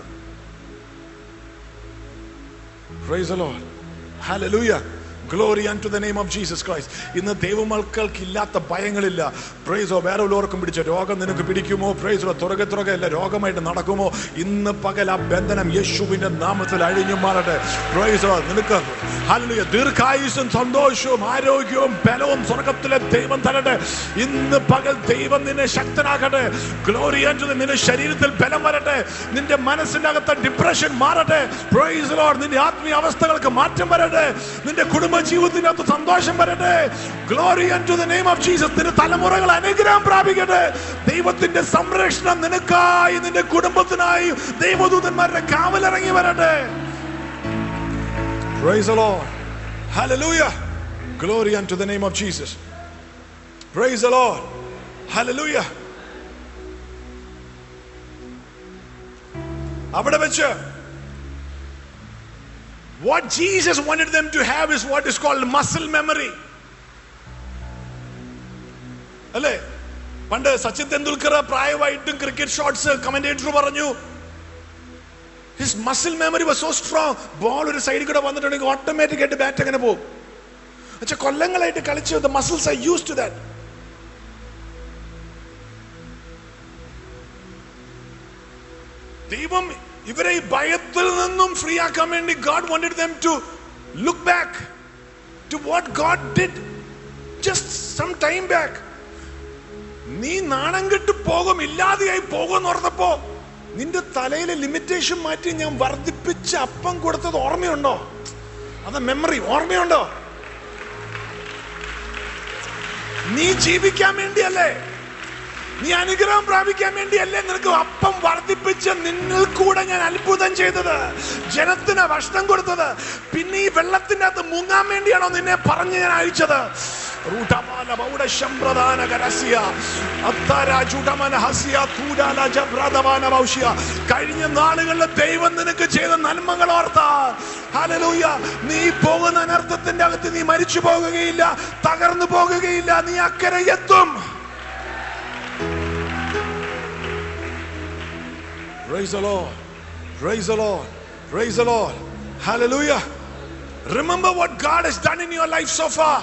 Praise the Lord. Hallelujah. Glory unto the name of Jesus Christ. ഇന്ന് ദൈവമക്കൾക്ക് ഇല്ലാത്ത ഭയങ്ങളില്ല പ്രൈസോ വേറെ ഉള്ളവർക്കും പിടിച്ച രോഗം നിനക്ക് പിടിക്കുമോ പ്രൈസോ തുറകെ തുറകെ അല്ല രോഗമായിട്ട് നടക്കുമോ ഇന്ന് പകൽ ആ ബന്ധനം യേശുവിന്റെ നാമത്തിൽ അഴിഞ്ഞു മാറട്ടെ പ്രൈസോ നിനക്ക് ഹല്ലേലൂയ ദീർഘായുസും സന്തോഷവും ആരോഗ്യവും ബലവും സ്വർഗത്തിലെ ദൈവം തരട്ടെ ഇന്ന് പകൽ ദൈവം നിന്നെ ശക്തനാക്കട്ടെ ഗ്ലോറി അഞ്ചു നിന്റെ ശരീരത്തിൽ ബലം വരട്ടെ നിന്റെ മനസ്സിന്റെ അകത്ത് ഡിപ്രഷൻ മാറട്ടെ പ്രൈസ് ലോർഡ് നിന്റെ ആത്മീയ അവസ്ഥകൾക്ക് മാറ്റം വരട്ടെ നിന്റെ കുടുംബ ജീവിതത്തിനകത്ത് സന്തോഷം വരട്ടെ glory to the name of Jesus നിന്റെ തലമുറകൾ അനുഗ്രഹം പ്രാപിക്കട്ടെ ദൈവത്തിന്റെ സംരക്ഷണം നിനക്കായി നിന്റെ കുടുംബത്തിനായി ദൈവദൂതന്മാരുടെ കാവലിറങ്ങി വരട്ടെ Praise the Lord. Hallelujah. Glory unto the name of Jesus. Praise the Lord. Hallelujah. അവിടെ വെച്ച് what Jesus wanted them to have is what is called muscle memory. അല്ലേ പണ്ട് സച്ചിൻ തെണ്ടുൽക്കർ പ്രായമായിട്ടും ക്രിക്കറ്റ് ഷോട്ട്സ് കമന്റേറ്റർ പറഞ്ഞു his muscle memory was so strong ball ഒരു സൈഡിൽ കൂടെ വന്നിട്ടുണ്ടെങ്കിൽ ഓട്ടോമാറ്റിക് ആയിട്ട് ബാറ്റ് അങ്ങനെ പോകും പക്ഷെ കൊല്ലങ്ങളായിട്ട് കളിച്ച് the muscles are use to that ദൈവം ഇവരെ ഈ ഭയത്തിൽ നിന്നും ഫ്രീ ആക്കാൻ വേണ്ടി God wanted them to look back to what God did just some time back നീ നാണം കെട്ട് പോകും ഇല്ലാതെയായി പോകുമെന്ന് ഓർത്തപ്പോ നിന്റെ തലയിലെ ലിമിറ്റേഷൻ മാറ്റി ഞാൻ വർദ്ധിപ്പിച്ച് അപ്പം കൊടുത്തത് ഓർമ്മയുണ്ടോ അത് മെമ്മറി ഓർമ്മയുണ്ടോ നീ ജീവിക്കാൻ വേണ്ടിയല്ലേ നീ അനുഗ്രഹം പ്രാപിക്കാൻ വേണ്ടിയല്ലേ നിനക്ക് അപ്പം വർദ്ധിപ്പിച്ച് നിന്നിൽ കൂടെ ഞാൻ അത്ഭുതം ചെയ്തത് ജനത്തിന് ഭക്ഷണം കൊടുത്തത് പിന്നെ ഈ വെള്ളത്തിന്റെ അകത്ത് മുങ്ങാൻ വേണ്ടിയാണോ നിന്നെ പറഞ്ഞ് ഞാൻ അയച്ചത് റൂട്ടമാല ബൗഡ ശംപ്രദാന കരസ്യ അത്താര ചുടമന ഹസ്യ തൂരാല ജബ്രദമാന ഭൗഷ്യ കഴിഞ്ഞ നാളുകളിൽ ദൈവം നിനക്ക് ചെയ്ത നന്മകൾ ഓർത്ത ഹല്ലേലൂയ നീ പോകുന്ന അനർത്ഥത്തിന്റെ അകത്ത് നീ മരിച്ചു പോകുകയില്ല തകർന്നു പോകുകയില്ല നീ അക്കരെ എത്തും Praise the Lord. Praise the Lord. Praise the Lord. Hallelujah. Remember what God has done in your life so far.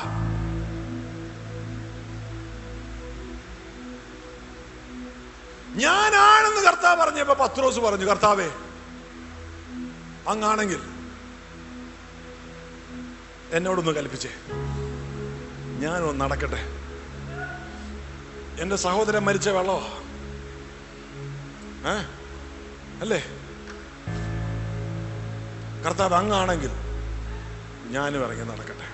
ഞാനാണെന്ന് കർത്താവ് പറഞ്ഞപ്പോ പത്രോസ് പറഞ്ഞു കർത്താവേ അങ്ങാണെങ്കിൽ എന്നോടൊന്ന് കൽപ്പിച്ചേ ഞാനൊന്ന് നടക്കട്ടെ എന്റെ സഹോദരൻ മരിച്ച വെള്ളോ ഏ അല്ലേ കർത്താവ് അങ്ങാണെങ്കിൽ ഞാനും ഇറങ്ങി നടക്കട്ടെ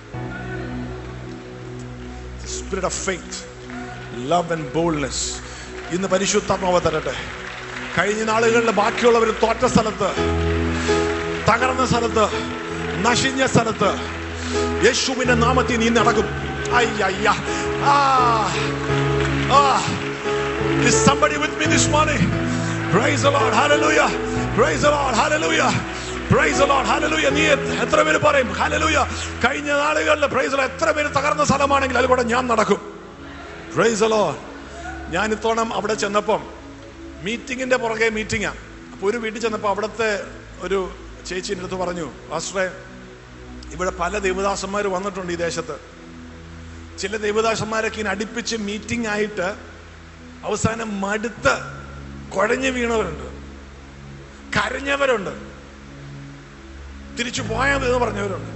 spirit of faith love and boldness ഇന്ന് പരിശുദ്ധാത്മാവ് തരട്ടെ കഴിഞ്ഞ നാളുകളിൽ ബാക്കിയുള്ളവർ തോറ്റ സ്ഥലത്ത് തകർന്ന സ്ഥലത്ത് നശിഞ്ഞ സ്ഥലത്ത് യേശുവിന്റെ നാമത്തിൽ നീ നടക്കും അയ്യ ആ ആ Is somebody with me this morning? Praise the Lord. Hallelujah. Praise the Lord. Hallelujah. Praise the Lord. Hallelujah. നീ എത്ര- എത്ര പേര് പറയും Hallelujah. കഴിഞ്ഞ നാളുകളിൽ പ്രൈസ് എത്ര പേര് തകർന്ന സ്ഥലമാണെങ്കിൽ അതിൽ കൂടെ ഞാൻ നടക്കും പ്രൈസ് Lord. ഞാൻ ഇത്തോണം അവിടെ ചെന്നപ്പം മീറ്റിങ്ങിന്റെ പുറകെ മീറ്റിംഗാ അപ്പൊ ഒരു വീട്ടിൽ ചെന്നപ്പോൾ അവിടുത്തെ ഒരു ചേച്ചിൻ്റെ അടുത്ത് പറഞ്ഞു പാസ്റ്ററെ ഇവിടെ പല ദേവദാസന്മാർ വന്നിട്ടുണ്ട് ഈ ദേശത്ത് ചില ദേവദാസന്മാരൊക്കെ ഇങ്ങനെ അടുപ്പിച്ച് മീറ്റിംഗ് ആയിട്ട് അവസാനം മടുത്ത് കുഴഞ്ഞു വീണവരുണ്ട് കരഞ്ഞവരുണ്ട് തിരിച്ചു പോയാൽ മതി എന്ന് പറഞ്ഞവരുണ്ട്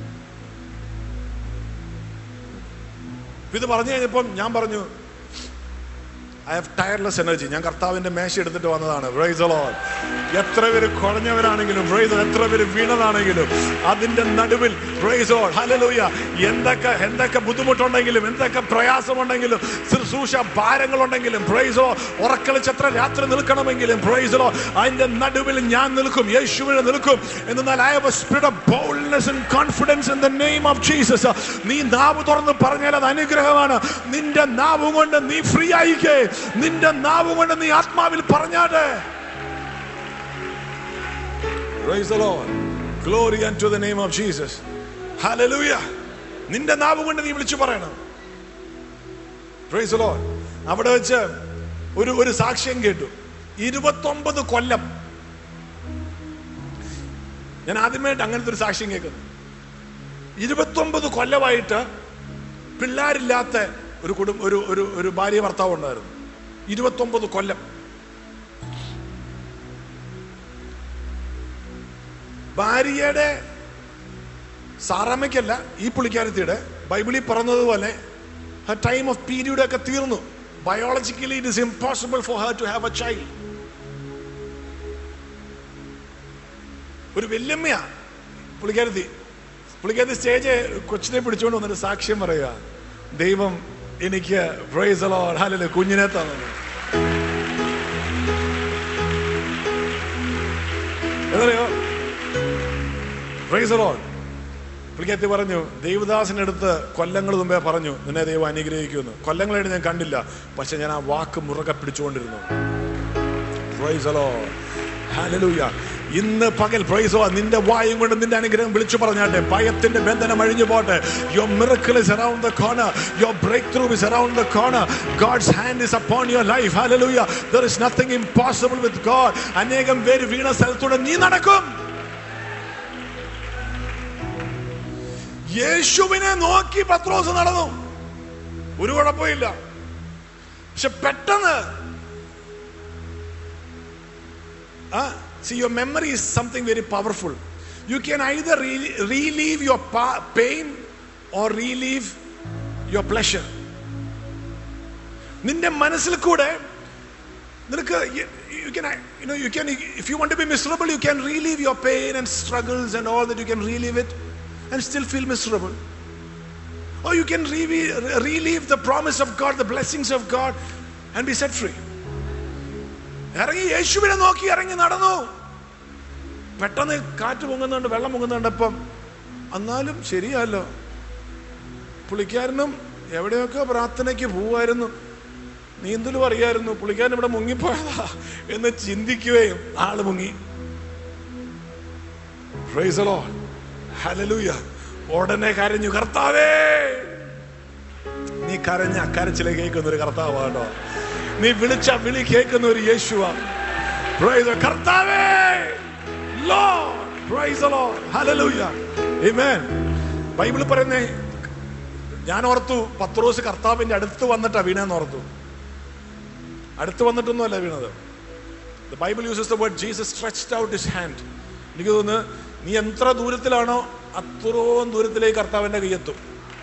ഇത് പറഞ്ഞു കഴിഞ്ഞപ്പം ഞാൻ പറഞ്ഞു ഐ ഹാവ് ടയർലെസ് എനർജി ഞാൻ കർത്താവിന്റെ മേശ എടുത്തിട്ട് വന്നതാണ് Praise the Lord. എത്ര പേര് കുഴഞ്ഞവരാണെങ്കിലും പ്രൈസ് എത്ര പേര് വീണതാണെങ്കിലും അതിന്റെ നടുവിൽ പ്രൈസോ ഹലലൂയ എന്തൊക്കെ എന്തൊക്കെ ബുദ്ധിമുട്ടുണ്ടെങ്കിലും എന്തൊക്കെ പ്രയാസമുണ്ടെങ്കിലും ശുശ്രൂഷ ഭാരങ്ങളുണ്ടെങ്കിലും പ്രൈസോ ഉറക്കളിച്ച് എത്ര രാത്രി നിൽക്കണമെങ്കിലും പ്രൈസോ അതിന്റെ നടുവിൽ ഞാൻ നിൽക്കും യേശുവിനെ നിൽക്കും എന്നാൽ I have a spirit of boldness and confidence in the name of Jesus നീ നാവ് തുറന്ന് പറഞ്ഞാൽ അത് അനുഗ്രഹമാണ് നിന്റെ നാവ് കൊണ്ട് നീ ഫ്രീ ആയിക്കേ നിന്റെ നാവ് കൊണ്ട് നീ ആത്മാവിൽ പറഞ്ഞാട്ടെ Praise the Lord. Glory unto the name of Jesus. Hallelujah. നിന്റെ നാവ് കൊണ്ട് നീ വിളിച്ചു പറയണം Praise the Lord. അവിടെ വെച്ച് ഒരു ഒരു സാക്ഷ്യം കേട്ടു ഇരുപത്തൊമ്പത് കൊല്ലം ഞാൻ ആദ്യമായിട്ട് അങ്ങനത്തെ ഒരു സാക്ഷ്യം കേൾക്കുന്നു ഇരുപത്തൊമ്പത് കൊല്ലമായിട്ട് പിള്ളേരില്ലാത്ത ഒരു കുടുംബ ഒരു ഒരു ഒരു ഭാര്യ ഭർത്താവ് ഉണ്ടായിരുന്നു ഇരുപത്തൊമ്പത് കൊല്ലം ഭാര്യയുടെ സാറാമ്മയ്ക്കല്ല ഈ പുള്ളിക്കാരത്തിയുടെ ബൈബിളിൽ പറഞ്ഞതുപോലെ ടൈം ഓഫ് പീരീഡ് ഒക്കെ തീർന്നു biologically it is impossible for her to have a child ഒരു വല്യമ്മയാ പുള്ളിക്കാരത്തി പുള്ളിക്കാരത്തി സ്റ്റേജ് കൊച്ചിനെ പിടിച്ചുകൊണ്ട് വന്നിട്ട് സാക്ഷ്യം പറയുക ദൈവം എനിക്ക് പ്രൈസ് ഹാലല്ലേ കുഞ്ഞിനെ തന്നു എന്തറിയോ പ്രൈസ് ലോഡ് പുള്ളിക്കത്തി പറഞ്ഞു ദേവദാസിന്റെ അടുത്ത് കൊല്ലങ്ങൾ മുമ്പേ പറഞ്ഞു നിന്നെ ദൈവം അനുഗ്രഹിക്കുമെന്ന് കൊല്ലങ്ങളായിട്ട് ഞാൻ കണ്ടില്ല പക്ഷെ ഞാൻ ആ വാക്ക് മുറുകെ പിടിച്ചുകൊണ്ടിരുന്നു Praise the Lord. Hallelujah. ഇന്ന് പകൽ പ്രൈസോ നിന്റെ വായും കൊണ്ട് നിന്റെ അനുഗ്രഹം വിളിച്ചു പറഞ്ഞാട്ടെ ഭയത്തിന്റെ ബന്ധനം അഴിഞ്ഞു പോട്ടെ your miracle is around the corner your breakthrough is around the corner God's hand is upon your life hallelujah there is nothing impossible with God അനേകം പേര് വീണ സ്ഥലത്തൂടെ നീ നടക്കും യേശുവിനെ നോക്കി പത്രോസ് നടന്നു ഒരു കുഴപ്പമില്ല പക്ഷെ പെട്ടെന്ന് Ah, see, your memory is something very powerful. You can either re- relieve your pa- pain or relieve your pleasure. നിന്റെ മനസ്സിൽ കൂടെ നിനക്ക് you can you know you can if you want to be miserable you can relieve your pain and struggles and all that you can relieve it and still feel miserable or you can relieve, relieve the promise of God the blessings of God and be set free ഇറങ്ങി യേശുവിനെ നോക്കി ഇറങ്ങി നടന്നു പെട്ടെന്ന് കാറ്റ് പൊങ്ങുന്നുണ്ട് വെള്ളം പൊങ്ങുന്നുണ്ടപ്പം എന്നാലും ശരിയല്ലോ പുള്ളിക്കാരനും എവിടെയൊക്കെ പ്രാർത്ഥനയ്ക്ക് പോവായിരുന്നു നീന്തലും അറിയായിരുന്നു പുള്ളിക്കാരൻ ഇവിടെ മുങ്ങിപ്പോയതാ എന്ന് ചിന്തിക്കുകയും ആള് മുങ്ങി Praise the Lord. Hallelujah. ഉടനെ കരഞ്ഞു കർത്താവേ നീ കരഞ്ഞ കരച്ചിലെ കേൾക്കുന്ന ഒരു കർത്താവാട്ടോ നീ വിളിച്ച വിളി കേൾക്കുന്ന ഒരു യേശുവാ Praise the- കർത്താവേ Lord. Praise the Lord. Hallelujah. Amen. Bible പറയുന്നേ ഞാൻ ഓർത്തു പത്രോസ് കർത്താവിന്റെ അടുത്ത് വന്നിട്ടാ വീണെന്ന് ഓർത്തു അടുത്ത് വന്നിട്ടൊന്നുമല്ല വീണത് The Bible uses the word Jesus stretched out his hand. എനിക്ക് തോന്നുന്നു നീ എത്ര ദൂരത്തിലാണോ അത്രയും ദൂരത്തിലേക്ക് കർത്താവിന്റെ കൈയെത്തും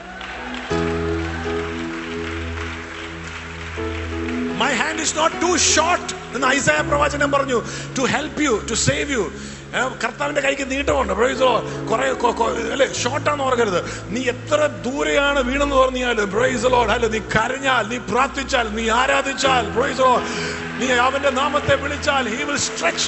my hand is not too short എന്ന് ഐസായ പ്രവാചകൻ പറഞ്ഞു to help you to save you കർത്താവിന്റെ കൈക്ക് നീട്ടമുണ്ട് പ്രൈസോ കുറെ അല്ലെ ഷോർട്ടാന്ന് ഓർക്കരുത് നീ എത്ര ദൂരെയാണ് വീണെന്ന് പറഞ്ഞാലും പ്രൈസ് ലോഡ് അല്ലെ നീ കരഞ്ഞാൽ നീ പ്രാർത്ഥിച്ചാൽ നീ ആരാധിച്ചാൽ പ്രൈസ് ലോഡ് നീ അവന്റെ നാമത്തെ വിളിച്ചാൽ he will stretch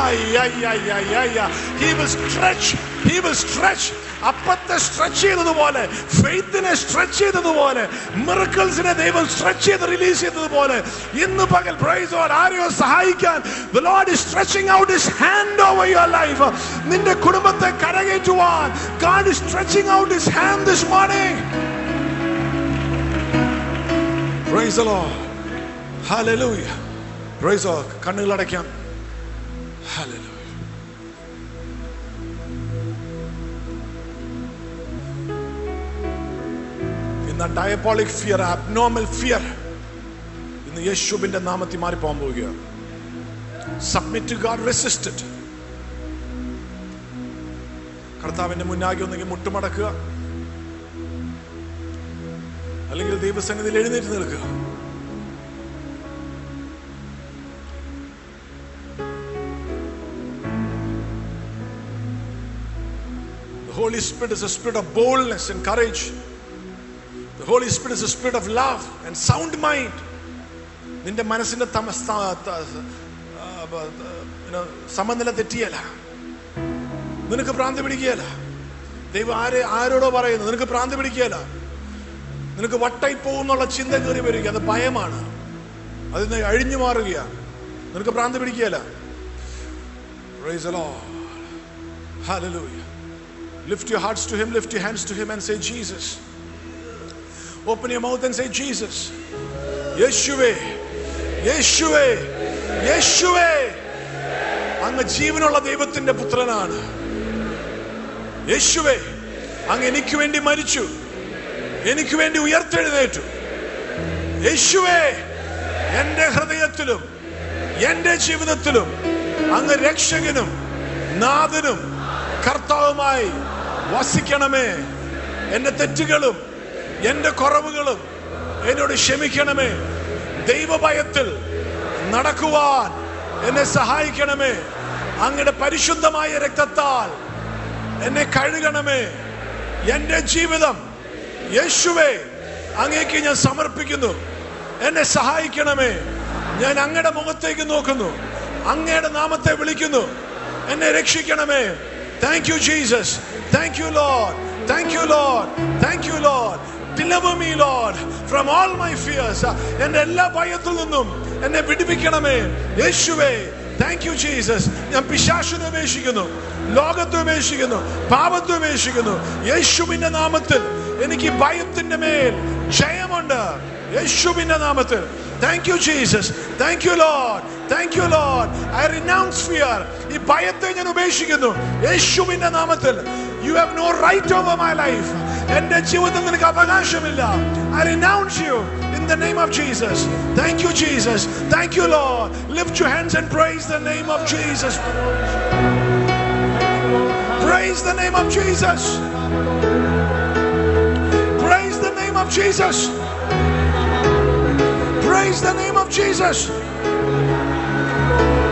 he will stretch he will stretch അപ്പത്തെ സ്ട്രെച്ച് ചെയ്തതുപോലെ ഫെയ്ത്തിനെ സ്ട്രെച്ച് ചെയ്തതുപോലെ മിറക്കിൾസിനെ ദൈവം സ്ട്രെച്ച് ചെയ്ത് റിലീസ് ചെയ്തതുപോലെ ഇന്ന് പകൽ പ്രൈസ് ആരെയോ സഹായിക്കാൻ the Lord is stretching out his hand over your life നിന്റെ കുടുംബത്തെ കരകയറ്റുവാൻ God is stretching out his hand this morning Praise the Lord Hallelujah Praise the Lord കണ്ണുകൾ അടയ്ക്കാം Hallelujah ഇന്ന് ഡയബോളിക് ഫിയർ അബ്നോർമൽ ഫിയർ ഇന്ന് യേശുവിന്റെ നാമത്തിൽ മാറിപ്പോകാൻ പോവുകയാണ് സബ്മിറ്റ് ഗാഡ് റെസിസ്റ്റഡ് കർത്താവിന്റെ മുന്നാകെ ഒന്നെങ്കിൽ മുട്ടുമടക്കുക അല്ലെങ്കിൽ ദൈവസന്നിധിയിൽ എഴുന്നേറ്റ് നിൽക്കുക Holy Spirit is a spirit of boldness and courage. The Holy Spirit is a spirit of love and sound mind. നിന്റെ മനസ്സിന്റെ തമ ത- ത- ആ, ബ- you know, സമനില തെറ്റിയല്ല നിനക്ക് ഭ്രാന്തി പിടിക്കുകയല്ല ദൈവം ആരെ ആരോടോ പറയുന്നു നിനക്ക് ഭ്രാന്തി പിടിക്കുകയല്ല നിനക്ക് വട്ടായി പോകുന്നുള്ള ചിന്ത കയറി വരിക അത് ഭയമാണ് അതിൽ നിന്ന് അഴിഞ്ഞു മാറുകയാണ് നിനക്ക് ഭ്രാന്തി പിടിക്കുകയല്ല Praise the Lord. Hallelujah. Lift your hearts to Him, lift your hands to Him, and say, Jesus. Open your mouth and say, Jesus. യേശുവേ യേശുവേ യേശുവേ അങ്ങ് ജീവനുള്ള ദൈവത്തിന്റെ പുത്രനാണ് യേശുവേ അങ്ങ് എനിക്ക് വേണ്ടി മരിച്ചു എനിക്ക് വേണ്ടി ഉയർത്തെഴുന്നേറ്റു യേശുവേ എന്റെ ഹൃദയത്തിലും എന്റെ ജീവിതത്തിലും അങ്ങ് രക്ഷകനും നാഥനും കർത്താവുമായി വസിക്കണമേ എന്റെ തെറ്റുകളും എന്റെ കുറവുകളും എന്നോട് ക്ഷമിക്കണമേ ദൈവഭയത്തിൽ നടക്കുവാൻ എന്നെ സഹായിക്കണമേ അങ്ങയുടെ പരിശുദ്ധമായ രക്തത്താൽ എന്നെ കഴുകണമേ എന്റെ ജീവിതം യേശുവേ അങ്ങേക്ക് ഞാൻ സമർപ്പിക്കുന്നു എന്നെ സഹായിക്കണമേ ഞാൻ അങ്ങയുടെ മുഖത്തേക്ക് നോക്കുന്നു അങ്ങയുടെ നാമത്തെ വിളിക്കുന്നു എന്നെ രക്ഷിക്കണമേ thank you Jesus thank you lord thank you lord thank you lord Deliver me, Lord, from all my fears. എന്റെ എല്ലാ ഭയത്തിൽ നിന്നും എന്നെ വിടുവിക്കണമേ യേശുവേ താങ്ക് യു ജീസസ് ഞാൻ പിശാശിനെ ഉപേക്ഷിക്കുന്നു ലോകത്തെ ഉപേക്ഷിക്കുന്നു പാപത്തെ ഉപേക്ഷിക്കുന്നു യേശുവിന്റെ നാമത്തിൽ എനിക്ക് ഭയത്തിന്റെ മേൽ ജയമുണ്ട് യേശുവിന്റെ നാമത്തിൽ thank you Jesus thank you lord thank you lord I renounce fear ഈ ഭയത്തെ ഞാൻ ഉപേക്ഷിക്കുന്നു യേശുവിന്റെ നാമത്തിൽ you have no right over my life എന്റെ ജീവിതത്തിൽ നിനക്ക് അവകാശമില്ല I renounce you in the name of Jesus. Thank you, Jesus. Thank you, Lord. Lift your hands and praise the name of Jesus. Praise the name of Jesus. Praise the name of Jesus. Praise the name of Jesus.